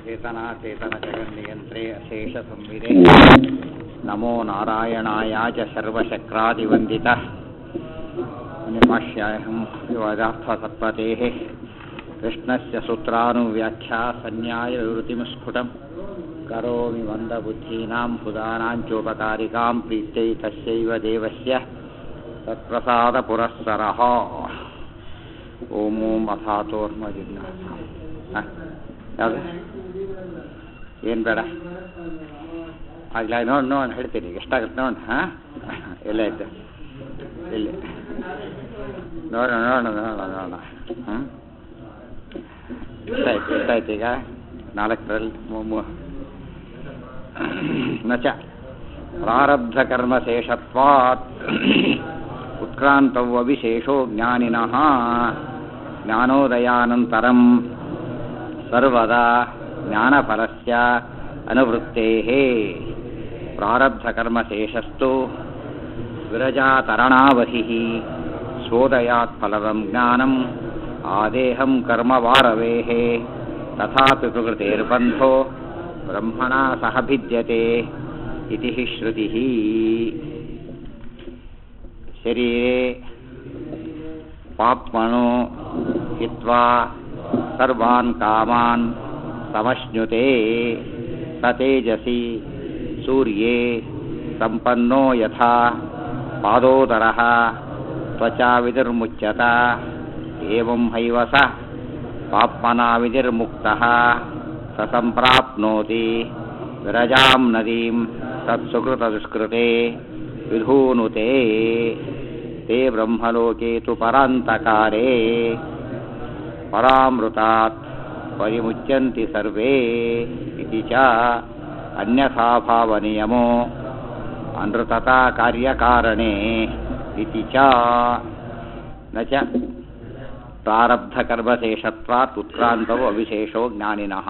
चेतनाचेतनजगन्नियन्त्रे अशेषसंविदे नमो नारायणाय च सर्वशक्रादिवन्दितः निपाष्याहं विवादार्थसत्पतेः कृष्णस्य सूत्रानुव्याख्या सन्न्यायविवृतिं स्फुटं करोमि मन्दबुद्धीनां हुदानाञ्चोपकारिकां प्रीत्यै तस्यैव देवस्य तत्प्रसादपुरःसरः ಓಂ ಓಂ ಅಥಾತೋರ್ಮಜಿನ್ನ ಯಾವುದು ಏನು ಬೇಡ ಆಗಲ ನೋಡಿ ನೋಡಿ ಹೇಳ್ತೀನಿ ಎಷ್ಟಾಗುತ್ತೆ ನೋಡಿ ಹಾಂ ಎಲ್ಲ ಇದ್ದೆ ಇಲ್ಲಿ ನೋಡೋಣ ನೋಡೋಣ ನೋಡೋಣ ನೋಡೋಣ ಹ್ಞೂ ಎಷ್ಟಾಯ್ತು ಎಷ್ಟಾಯ್ತು ಈಗ ನಾಲ್ಕರಲ್ಲಿ ನಚ ಪ್ರಾರಬ್ಧಕರ್ಮಶೇಷತ್ವಾತ್ ಉತ್ಕ್ರಾಂತವ್ಯ ವಿಶೇಷೋ ಜ್ಞಾನಿನಃ ಜ್ಞಾನೋದಯಾನಂತರಂ ಸರ್ವದಾ ಜ್ಞಾನಫಲಸ್ಯ ಅನುವೃತ್ತೇಃ ಪ್ರಾರಬ್ಧಕರ್ಮಶೇಷಸ್ತು ವಿರಜಾತರಣಾವಧಿः ಸೋದಯಾತ್ ಫಲದಂ ಜ್ಞಾನಂ ಆದೇಹಂ ಕರ್ಮವಾರವೇಃ ತಥಾಪಿ ಪ್ರಕೃತಿರ್ಬಂಧೋ ಬ್ರಹ್ಮಣ ಸಹ ಭಿದ್ಯತೆ ಇತಿ ಶ್ರುತಿಃ ಶರೀರೆ ಪಾಪ್ಮನು ಹಿತ್ವಾ ಸರ್ವಾನ್ ಕಾಮಾನ್ ಸಮಶ್ನುತೆ ಸತೇಜಸಿ ಸೂರ್ಯೇ ಸಂಪನ್ನೋ ಯಥಾ ಪಾದೋದರಃ ತ್ವಚಾ ವಿಧಿರ್ಮುಚ್ಯತ ಏವಂ ಹೈವ ಸ ಪಾಪ್ಮನಾ ವಿಧಿರ್ಮುಕ್ತಃ ಸ ಸಂಪ್ರಾಪ್ನೋತಿ ವಿರಜಾಂ ನದೀಂ ತತ್ಸುಕೃತದುಷ್ಕೃತೆ ವಿಧೂನುತೆ ते ब्रह्मलोके तु परान्तकारे परामृतात् परिमुच्यन्ति सर्वे इति च अन्यथाभावनियमो अनृतता कार्यकारणे इति च न च ಪ್ರಾರಬ್ಧಕರ್ಮಶೇಷತ್ವಾತ್ ಉತ್ಕ್ರಾಂತವು ಅವಿಶೇಷೋ ಜ್ಞಾನಿನಃ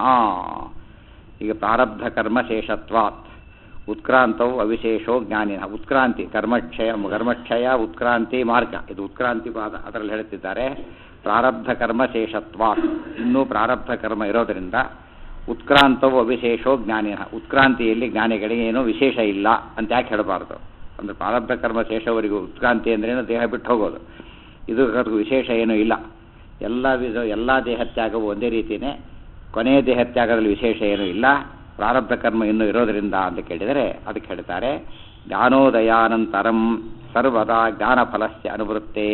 ಈಗ ಪ್ರಾರಬ್ಧಕರ್ಮಶೇಷತ್ವಾತ್ ಉತ್ಕ್ರಾಂತವು ಅವಿಶೇಷೋ ಜ್ಞಾನಿನ ಉತ್ಕ್ರಾಂತಿ ಕರ್ಮಕ್ಷಯ ಕರ್ಮಕ್ಷಯ ಉತ್ಕ್ರಾಂತಿ ಮಾರ್ಗ ಇದು ಉತ್ಕ್ರಾಂತಿ ಪಾದ ಅದರಲ್ಲಿ ಹೇಳುತ್ತಿದ್ದಾರೆ ಪ್ರಾರಬ್ಧ ಕರ್ಮ ಶೇಷತ್ವ ಇನ್ನೂ ಪ್ರಾರಬ್ಧ ಕರ್ಮ ಇರೋದರಿಂದ ಉತ್ಕ್ರಾಂತವು ಅವಿಶೇಷೋ ಜ್ಞಾನಿನ ಉತ್ಕ್ರಾಂತಿಯಲ್ಲಿ ಜ್ಞಾನಿಗಳಿಗೆ ಏನೂ ವಿಶೇಷ ಇಲ್ಲ ಅಂತ ಯಾಕೆ ಹೇಳಬಾರ್ದು ಅಂದರೆ ಪ್ರಾರಬ್ಧ ಕರ್ಮ ಶೇಷವರೆಗೂ ಉತ್ಕ್ರಾಂತಿ ಅಂದ್ರೇನು ದೇಹ ಬಿಟ್ಟು ಹೋಗೋದು ಇದು ಅದಕ್ಕೆ ವಿಶೇಷ ಏನೂ ಇಲ್ಲ ಎಲ್ಲ ವಿಧ ಎಲ್ಲ ದೇಹತ್ಯಾಗವು ಒಂದೇ ರೀತಿಯೇ ಕೊನೆಯ ದೇಹತ್ಯಾಗದಲ್ಲಿ ವಿಶೇಷ ಏನೂ ಇಲ್ಲ ಪ್ರಾರಬ್ಧ ಕರ್ಮ ಇನ್ನೂ ಇರೋದರಿಂದ ಅಂತ ಕೇಳಿದರೆ ಅದಕ್ಕೆ ಹೇಳ್ತಾರೆ ಜ್ಞಾನೋದಯಾನಂತರಂ ಸರ್ವದಾ ಜ್ಞಾನಫಲಸ್ಯ ಅನುವೃತ್ತೇ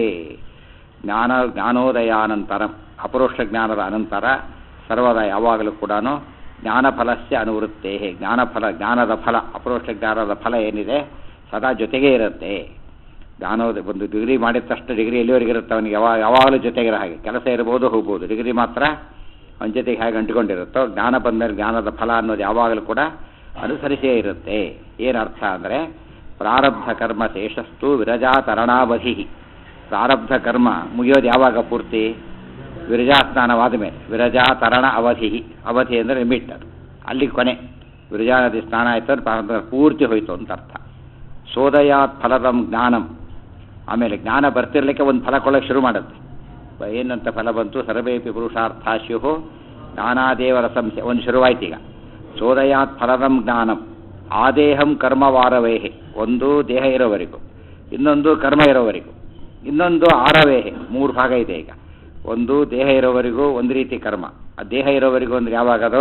ಜ್ಞಾನ ಜ್ಞಾನೋದಯಾನಂತರಂ ಅಪರೋಕ್ಷ ಜ್ಞಾನದ ಅನಂತರ ಸರ್ವದಾ ಯಾವಾಗಲೂ ಕೂಡ ಜ್ಞಾನಫಲಸ್ಯ ಅನುವೃತ್ತೇ ಜ್ಞಾನಫಲ ಜ್ಞಾನದ ಫಲ ಅಪರೋಕ್ಷ ಜ್ಞಾನದ ಫಲ ಏನಿದೆ ಸದಾ ಜೊತೆಗೇ ಇರುತ್ತೆ ಜ್ಞಾನೋದ ಒಂದು ಡಿಗ್ರಿ ಮಾಡಿದ ತಕ್ಷಣ ಡಿಗ್ರಿ ಎಲ್ಲಿವರೆಗೆ ಇರುತ್ತೆ ಅವನಿಗೆ ಯಾವಾಗ ಯಾವಾಗಲೂ ಜೊತೆಗಿರೋ ಹಾಗೆ ಕೆಲಸ ಇರ್ಬೋದು ಹೋಗ್ಬೋದು ಡಿಗ್ರಿ ಮಾತ್ರ ಅವನ ಜೊತೆಗೆ ಹೇಗೆ ಅಂಟಿಕೊಂಡಿರುತ್ತೋ ಜ್ಞಾನ ಬಂದಮೇಲೆ ಜ್ಞಾನದ ಫಲ ಅನ್ನೋದು ಯಾವಾಗಲೂ ಕೂಡ ಅನುಸರಿಸೇ ಇರುತ್ತೆ ಏನು ಅರ್ಥ ಅಂದರೆ ಪ್ರಾರಬ್ಧ ಕರ್ಮ ಶೇಷಸ್ತು ವಿರಜಾತರಣಾವಧಿ ಪ್ರಾರಬ್ಧ ಕರ್ಮ ಮುಗಿಯೋದು ಯಾವಾಗ ಪೂರ್ತಿ ವಿರಜಾ ಸ್ನಾನವಾದ ಮೇಲೆ ವಿರಜಾತರಣ ಅವಧಿ ಅವಧಿ ಅಂದರೆ ಲಿಮಿಟ್ ಅದು ಅಲ್ಲಿ ಕೊನೆ ವಿರಜಾ ನದಿ ಸ್ನಾನ ಆಯಿತು ಪ್ರಾರಬ್ಧ ಪೂರ್ತಿ ಹೋಯಿತು ಅಂತ ಅರ್ಥ ಸೋದಯಾತ್ ಫಲದಂ ಜ್ಞಾನಂ ಆಮೇಲೆ ಜ್ಞಾನ ಬರ್ತಿರ್ಲಿಕ್ಕೆ ಒಂದು ಫಲ ಕೊಳ್ಳೋಕೆ ಶುರು ಮಾಡುತ್ತೆ ಏನಂತ ಫಲ ಬಂತು ಸರ್ವೇಪಿ ಪುರುಷಾರ್ಥಾಶ್ಯು ಜ್ಞಾನಾದೇವರ ಸಂಶಯ ಒಂದು ಶುರುವಾಯ್ತು ಈಗ ಸೋದಯಾತ್ ಫಲದಂ ಜ್ಞಾನಂ ಆದೇಹಂ ಕರ್ಮವಾರವೇಹೆ ಒಂದು ದೇಹ ಇರೋವರೆಗೂ ಇನ್ನೊಂದು ಕರ್ಮ ಇರೋವರೆಗೂ ಇನ್ನೊಂದು ಆರವೇಹೆ ಮೂರು ಭಾಗ ಇದೆ ಈಗ ಒಂದು ದೇಹ ಇರೋವರೆಗೂ ಒಂದು ರೀತಿ ಕರ್ಮ ಆ ದೇಹ ಇರೋವರೆಗೂ ಅಂದ್ರೆ ಯಾವಾಗದು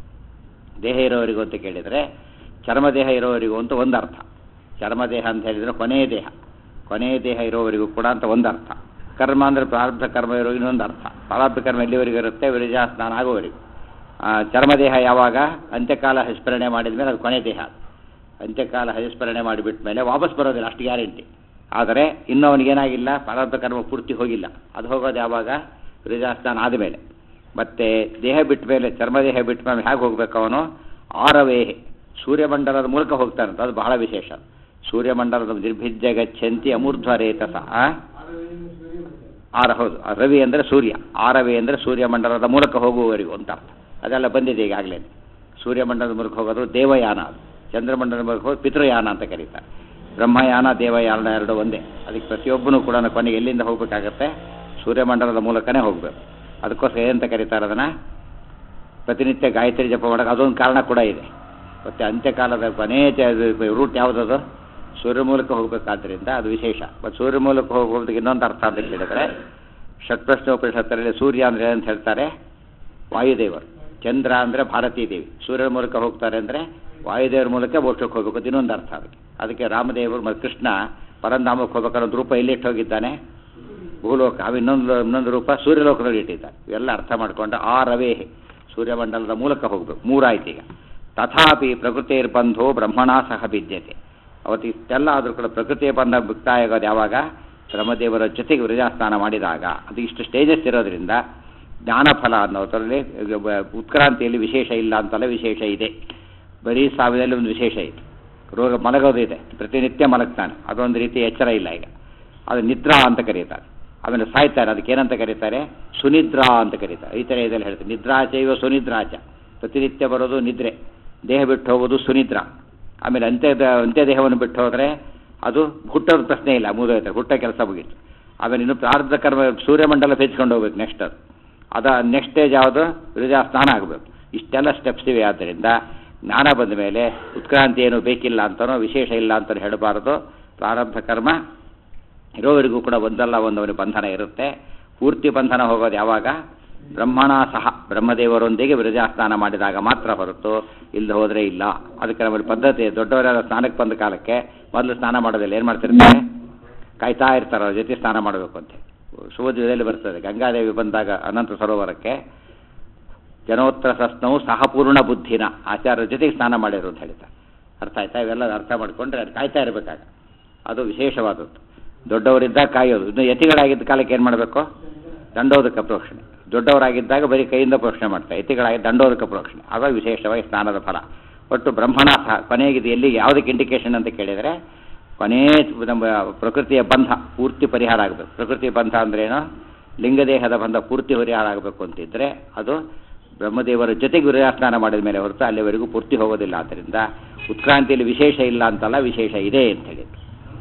ದೇಹ ಇರೋವರೆಗೂ ಅಂತ ಕೇಳಿದರೆ ಚರ್ಮದೇಹ ಇರೋವರೆಗೂ ಅಂತ ಒಂದು ಅರ್ಥ ಚರ್ಮದೇಹ ಅಂತ ಹೇಳಿದರೆ ಕೊನೆಯ ದೇಹ ಕೊನೆಯ ದೇಹ ಇರೋವರೆಗೂ ಕೂಡ ಅಂತ ಒಂದು ಅರ್ಥ ಕರ್ಮ ಅಂದರೆ ಪ್ರಾರಬ್ಧ ಕರ್ಮ ಇರೋ ಇನ್ನೊಂದು ಅರ್ಥ ಪ್ರಾರಬ್ಧ ಕರ್ಮ ಎಲ್ಲಿವರೆಗೂ ಇರುತ್ತೆ ವಿರಜಾ ಸ್ನಾನ ಆಗೋವರೆಗೂ ಚರ್ಮದೇಹ ಯಾವಾಗ ಅಂತ್ಯಕಾಲ ಹಸ್ಮರಣೆ ಮಾಡಿದ ಮೇಲೆ ಅದು ಕೊನೆ ದೇಹ ಅಂತ್ಯಕಾಲ ಹಸ್ಮರಣೆ ಮಾಡಿಬಿಟ್ಟ ಮೇಲೆ ವಾಪಸ್ ಬರೋದಿಲ್ಲ ಅಷ್ಟು ಗ್ಯಾರಂಟಿ ಆದರೆ ಇನ್ನೂ ಅವನಿಗೇನಾಗಿಲ್ಲ ಪ್ರಾರಬ್ಧ ಕರ್ಮ ಪೂರ್ತಿ ಹೋಗಿಲ್ಲ ಅದು ಹೋಗೋದು ಯಾವಾಗ ವಿರಜಾ ಸ್ನಾನ ಆದಮೇಲೆ ಮತ್ತು ದೇಹ ಬಿಟ್ಟ ಮೇಲೆ ಚರ್ಮದೇಹ ಬಿಟ್ಟ ಮೇಲೆ ಹೇಗೆ ಹೋಗ್ಬೇಕು ಅವನು ಆರವೇಹೆ ಸೂರ್ಯಮಂಡಲದ ಮೂಲಕ ಹೋಗ್ತಾನಂತ ಅದು ಬಹಳ ವಿಶೇಷ ಸೂರ್ಯಮಂಡಲದ ನಿರ್ಭಿಜ್ಯ ಗಚ್ಚಂತಿ ಅಮೂರ್ಧ್ವರೇತ ಸಹ ಆರ ಹೌದು ರವಿ ಅಂದರೆ ಸೂರ್ಯ ಆರವಿ ಅಂದರೆ ಸೂರ್ಯಮಂಡಲದ ಮೂಲಕ ಹೋಗುವವರೆಗೂ ಅಂತ ಅರ್ಥ ಅದೆಲ್ಲ ಬಂದಿದೆ ಈಗಾಗಲೇ ಸೂರ್ಯಮಂಡಲದ ಮೂಲಕ ಹೋಗೋದು ದೇವಯಾನ ಅದು ಚಂದ್ರಮಂಡಲದ ಮೂಲಕ ಹೋಗಿ ಪಿತೃಯಾನ ಅಂತ ಕರೀತಾರೆ ಬ್ರಹ್ಮಯಾನ ದೇವಯಾನ ಎರಡು ಒಂದೇ ಅದಕ್ಕೆ ಪ್ರತಿಯೊಬ್ಬನೂ ಕೂಡ ಕೊನೆಗೆ ಎಲ್ಲಿಂದ ಹೋಗಬೇಕಾಗತ್ತೆ ಸೂರ್ಯಮಂಡಲದ ಮೂಲಕನೇ ಹೋಗಬೇಕು ಅದಕ್ಕೋಸ್ಕರ ಏನಂತ ಕರೀತಾರೆ ಅದನ್ನು ಪ್ರತಿನಿತ್ಯ ಗಾಯತ್ರಿ ಜಪ ಮಾಡೋಕೆ ಅದೊಂದು ಕಾರಣ ಕೂಡ ಇದೆ ಮತ್ತು ಅಂತ್ಯಕಾಲದ ಕೊನೆ ರೂಟ್ ಯಾವುದದು ಸೂರ್ಯ ಮೂಲಕ ಹೋಗಬೇಕಾದ್ರಿಂದ ಅದು ವಿಶೇಷ ಮತ್ತು ಸೂರ್ಯ ಮೂಲಕ ಹೋಗೋದಕ್ಕೆ ಇನ್ನೊಂದು ಅರ್ಥ ಅಂತ ಕೇಳಿದರೆ ಷಟ್ಪ್ರಶ್ನೋಪನಿಷತ್ತರಲ್ಲಿ ಸೂರ್ಯ ಅಂದರೆ ಅಂತ ಹೇಳ್ತಾರೆ ವಾಯುದೇವರು ಚಂದ್ರ ಅಂದರೆ ಭಾರತೀ ದೇವಿ ಸೂರ್ಯನ ಮೂಲಕ ಹೋಗ್ತಾರೆ ಅಂದರೆ ವಾಯುದೇವರ ಮೂಲಕ ಮೋಕ್ಷಕ್ಕೆ ಹೋಗಬೇಕು ಅಂತ ಇನ್ನೊಂದು ಅರ್ಥ ಅದಕ್ಕೆ ಅದಕ್ಕೆ ರಾಮದೇವರು ಮತ್ತು ಕೃಷ್ಣ ಪರಂಧಾಮಕ್ಕೆ ಹೋಗ್ಬೇಕಾದ್ರೆ ಒಂದು ರೂಪ ಎಲ್ಲಿಟ್ಟು ಹೋಗಿದ್ದಾನೆ ಭೂಲೋಕ ಅವ ಇನ್ನೊಂದು ಇನ್ನೊಂದು ರೂಪ ಸೂರ್ಯಲೋಕದಲ್ಲಿ ಇಟ್ಟಿದ್ದಾನೆ ಇವೆಲ್ಲ ಅರ್ಥ ಮಾಡಿಕೊಂಡು ಆ ರವೇ ಸೂರ್ಯಮಂಡಲದ ಮೂಲಕ ಹೋಗಬೇಕು ಮೂರಾಯ್ತು ಈಗ ತಥಾಪಿ ಪ್ರಕೃತಿರ್ಬಂಧೋ ಬ್ರಹ್ಮಣ ಸಹ ಬಿದ್ಯತೆ ಅವತ್ತು ಇಷ್ಟೆಲ್ಲ ಆದರೂ ಕೂಡ ಪ್ರಕೃತಿಯ ಬಂಧ ಮುಕ್ತಾಯ ಆಗೋದು ಯಾವಾಗ ಬ್ರಹ್ಮದೇವರ ಜೊತೆಗೆ ವಿರಜಾಸ್ನಾನ ಮಾಡಿದಾಗ ಅದು ಇಷ್ಟು ಸ್ಟೇಜಸ್ ಇರೋದ್ರಿಂದ ಜ್ಞಾನಫಲ ಅನ್ನೋದರಲ್ಲಿ ಉತ್ಕ್ರಾಂತಿಯಲ್ಲಿ ವಿಶೇಷ ಇಲ್ಲ ಅಂತಲ್ಲ ವಿಶೇಷ ಇದೆ ಬರೀ ಸಾವಿನಲ್ಲಿ ಒಂದು ವಿಶೇಷ ಇದೆ ರೋಗ ಮಲಗೋದು ಇದೆ ಪ್ರತಿನಿತ್ಯ ಮಲಗ್ತಾನೆ ಅದೊಂದು ರೀತಿ ಎಚ್ಚರ ಇಲ್ಲ ಈಗ ಅದು ನಿದ್ರಾ ಅಂತ ಕರೀತಾರೆ ಆಮೇಲೆ ಸಾಯ್ತಾರೆ ಅದಕ್ಕೆ ಏನಂತ ಕರೀತಾರೆ ಸುನಿದ್ರಾ ಅಂತ ಕರೀತಾರೆ ಈ ಥರ ಇದೆಲ್ಲ ಹೇಳ್ತಾರೆ ನಿದ್ರಾಚೈವ ಸುನಿದ್ರಾಚ ಪ್ರತಿನಿತ್ಯ ಬರೋದು ನಿದ್ರೆ ದೇಹ ಬಿಟ್ಟು ಹೋಗೋದು ಸುನಿದ್ರಾ ಆಮೇಲೆ ಅಂತ್ಯ ಅಂತ್ಯ ದೇಹವನ್ನು ಬಿಟ್ಟು ಹೋದರೆ ಅದು ಹುಟ್ಟೋದು ಪ್ರಶ್ನೆ ಇಲ್ಲ ಮುಗಿದೋಯ್ತಾರೆ ಹುಟ್ಟೋ ಕೆಲಸ ಮುಗೀತು ಆಮೇಲೆ ಇನ್ನು ಪ್ರಾರಬ್ಧ ಕರ್ಮ ಸೂರ್ಯಮಂಡಲ ಫೆಚ್ಕೊಂಡು ಹೋಗ್ಬೇಕು ನೆಕ್ಸ್ಟ್ ಅದು ಅದ ನೆಕ್ಸ್ಟ್ ಸ್ಟೇಜ್ ಯಾವುದು ವಿರಜಾ ಸ್ನಾನ ಆಗಬೇಕು ಇಷ್ಟೆಲ್ಲ ಸ್ಟೆಪ್ಸ್ ಇವೆ ಆದ್ದರಿಂದ ಜ್ಞಾನ ಬಂದ ಮೇಲೆ ಉತ್ಕ್ರಾಂತಿ ಏನು ಬೇಕಿಲ್ಲ ಅಂತನೋ ವಿಶೇಷ ಇಲ್ಲ ಅಂತಲೂ ಹೇಳಬಾರದು ಪ್ರಾರಬ್ಧ ಕರ್ಮ ಇರೋವರೆಗೂ ಕೂಡ ಒಂದಲ್ಲ ಒಂದವನ ಬಂಧನ ಇರುತ್ತೆ ಪೂರ್ತಿ ಬಂಧನ ಹೋಗೋದು ಯಾವಾಗ ಬ್ರಹ್ಮಣ ಸಹ ಬ್ರಹ್ಮದೇವರೊಂದಿಗೆ ವಿರಜಾಸ್ನಾನ ಮಾಡಿದಾಗ ಮಾತ್ರ ಹೊರತು ಇಲ್ಲದೆ ಹೋದರೆ ಇಲ್ಲ ಅದಕ್ಕೆ ನಮ್ಮಲ್ಲಿ ಪದ್ಧತಿ ದೊಡ್ಡವರೆಲ್ಲ ಸ್ನಾನಕ್ಕೆ ಬಂದ ಕಾಲಕ್ಕೆ ಮೊದಲು ಸ್ನಾನ ಮಾಡೋದಿಲ್ಲ ಏನು ಮಾಡ್ತಿರ್ತಾರೆ ಕಾಯ್ತಾ ಇರ್ತಾರೆ ಅವ್ರ ಜೊತೆ ಸ್ನಾನ ಮಾಡಬೇಕು ಅಂತ ಶುಭದಿನದಲ್ಲಿ ಬರ್ತದೆ ಗಂಗಾದೇವಿ ಬಂದಾಗ ಅನಂತ ಸರೋವರಕ್ಕೆ ಜನೋತ್ತರ ಸಸ್ನವು ಸಹಪೂರ್ಣ ಬುದ್ಧಿನ ಆಚಾರ್ಯರ ಜೊತೆಗೆ ಸ್ನಾನ ಮಾಡಿರು ಅಂತ ಹೇಳ್ತಾರೆ ಅರ್ಥ ಆಯ್ತಾ ಇವೆಲ್ಲ ಅರ್ಥ ಮಾಡಿಕೊಂಡ್ರೆ ಅದು ಕಾಯ್ತಾ ಇರಬೇಕಾಗ ಅದು ವಿಶೇಷವಾದದ್ದು ದೊಡ್ಡವರಿದ್ದಾಗ ಕಾಯೋದು ಇನ್ನು ಯತಿಗಳಾಗಿದ್ದ ಕಾಲಕ್ಕೆ ಏನು ಮಾಡಬೇಕು ದಂಡೋದಕ ಪ್ರೋಕ್ಷಣೆ ದೊಡ್ಡವರಾಗಿದ್ದಾಗ ಬರೀ ಕೈಯಿಂದ ಪ್ರೋಕ್ಷಣೆ ಮಾಡ್ತಾರೆ ಯತಿಗಳಾಗಿ ದಂಡೋದಕ ಪ್ರೋಕ್ಷಣೆ ಆಗ ವಿಶೇಷವಾಗಿ ಸ್ನಾನದ ಫಲ ಒಟ್ಟು ಬ್ರಹ್ಮಣ ಸಹ ಕೊನೆಗಿದೆ ಎಲ್ಲಿ ಯಾವುದಕ್ಕೆ ಇಂಡಿಕೇಶನ್ ಅಂತ ಕೇಳಿದರೆ ಕೊನೇ ನಮ್ಮ ಪ್ರಕೃತಿಯ ಬಂಧ ಪೂರ್ತಿ ಪರಿಹಾರ ಆಗಬೇಕು ಪ್ರಕೃತಿಯ ಬಂಧ ಅಂದ್ರೇನು ಲಿಂಗದೇಹದ ಬಂಧ ಪೂರ್ತಿ ಪರಿಹಾರ ಆಗಬೇಕು ಅಂತಿದ್ರೆ ಅದು ಬ್ರಹ್ಮದೇವರ ಜೊತೆಗೆ ವಿರಜಾಸ್ನಾನ ಮಾಡಿದ ಮೇಲೆ ಹೊರತು ಅಲ್ಲಿವರೆಗೂ ಪೂರ್ತಿ ಹೋಗೋದಿಲ್ಲ ಆದ್ದರಿಂದ ಉತ್ಕ್ರಾಂತಿಯಲ್ಲಿ ವಿಶೇಷ ಇಲ್ಲ ಅಂತಲ್ಲ ವಿಶೇಷ ಇದೆ ಅಂತ ಹೇಳಿದ್ರು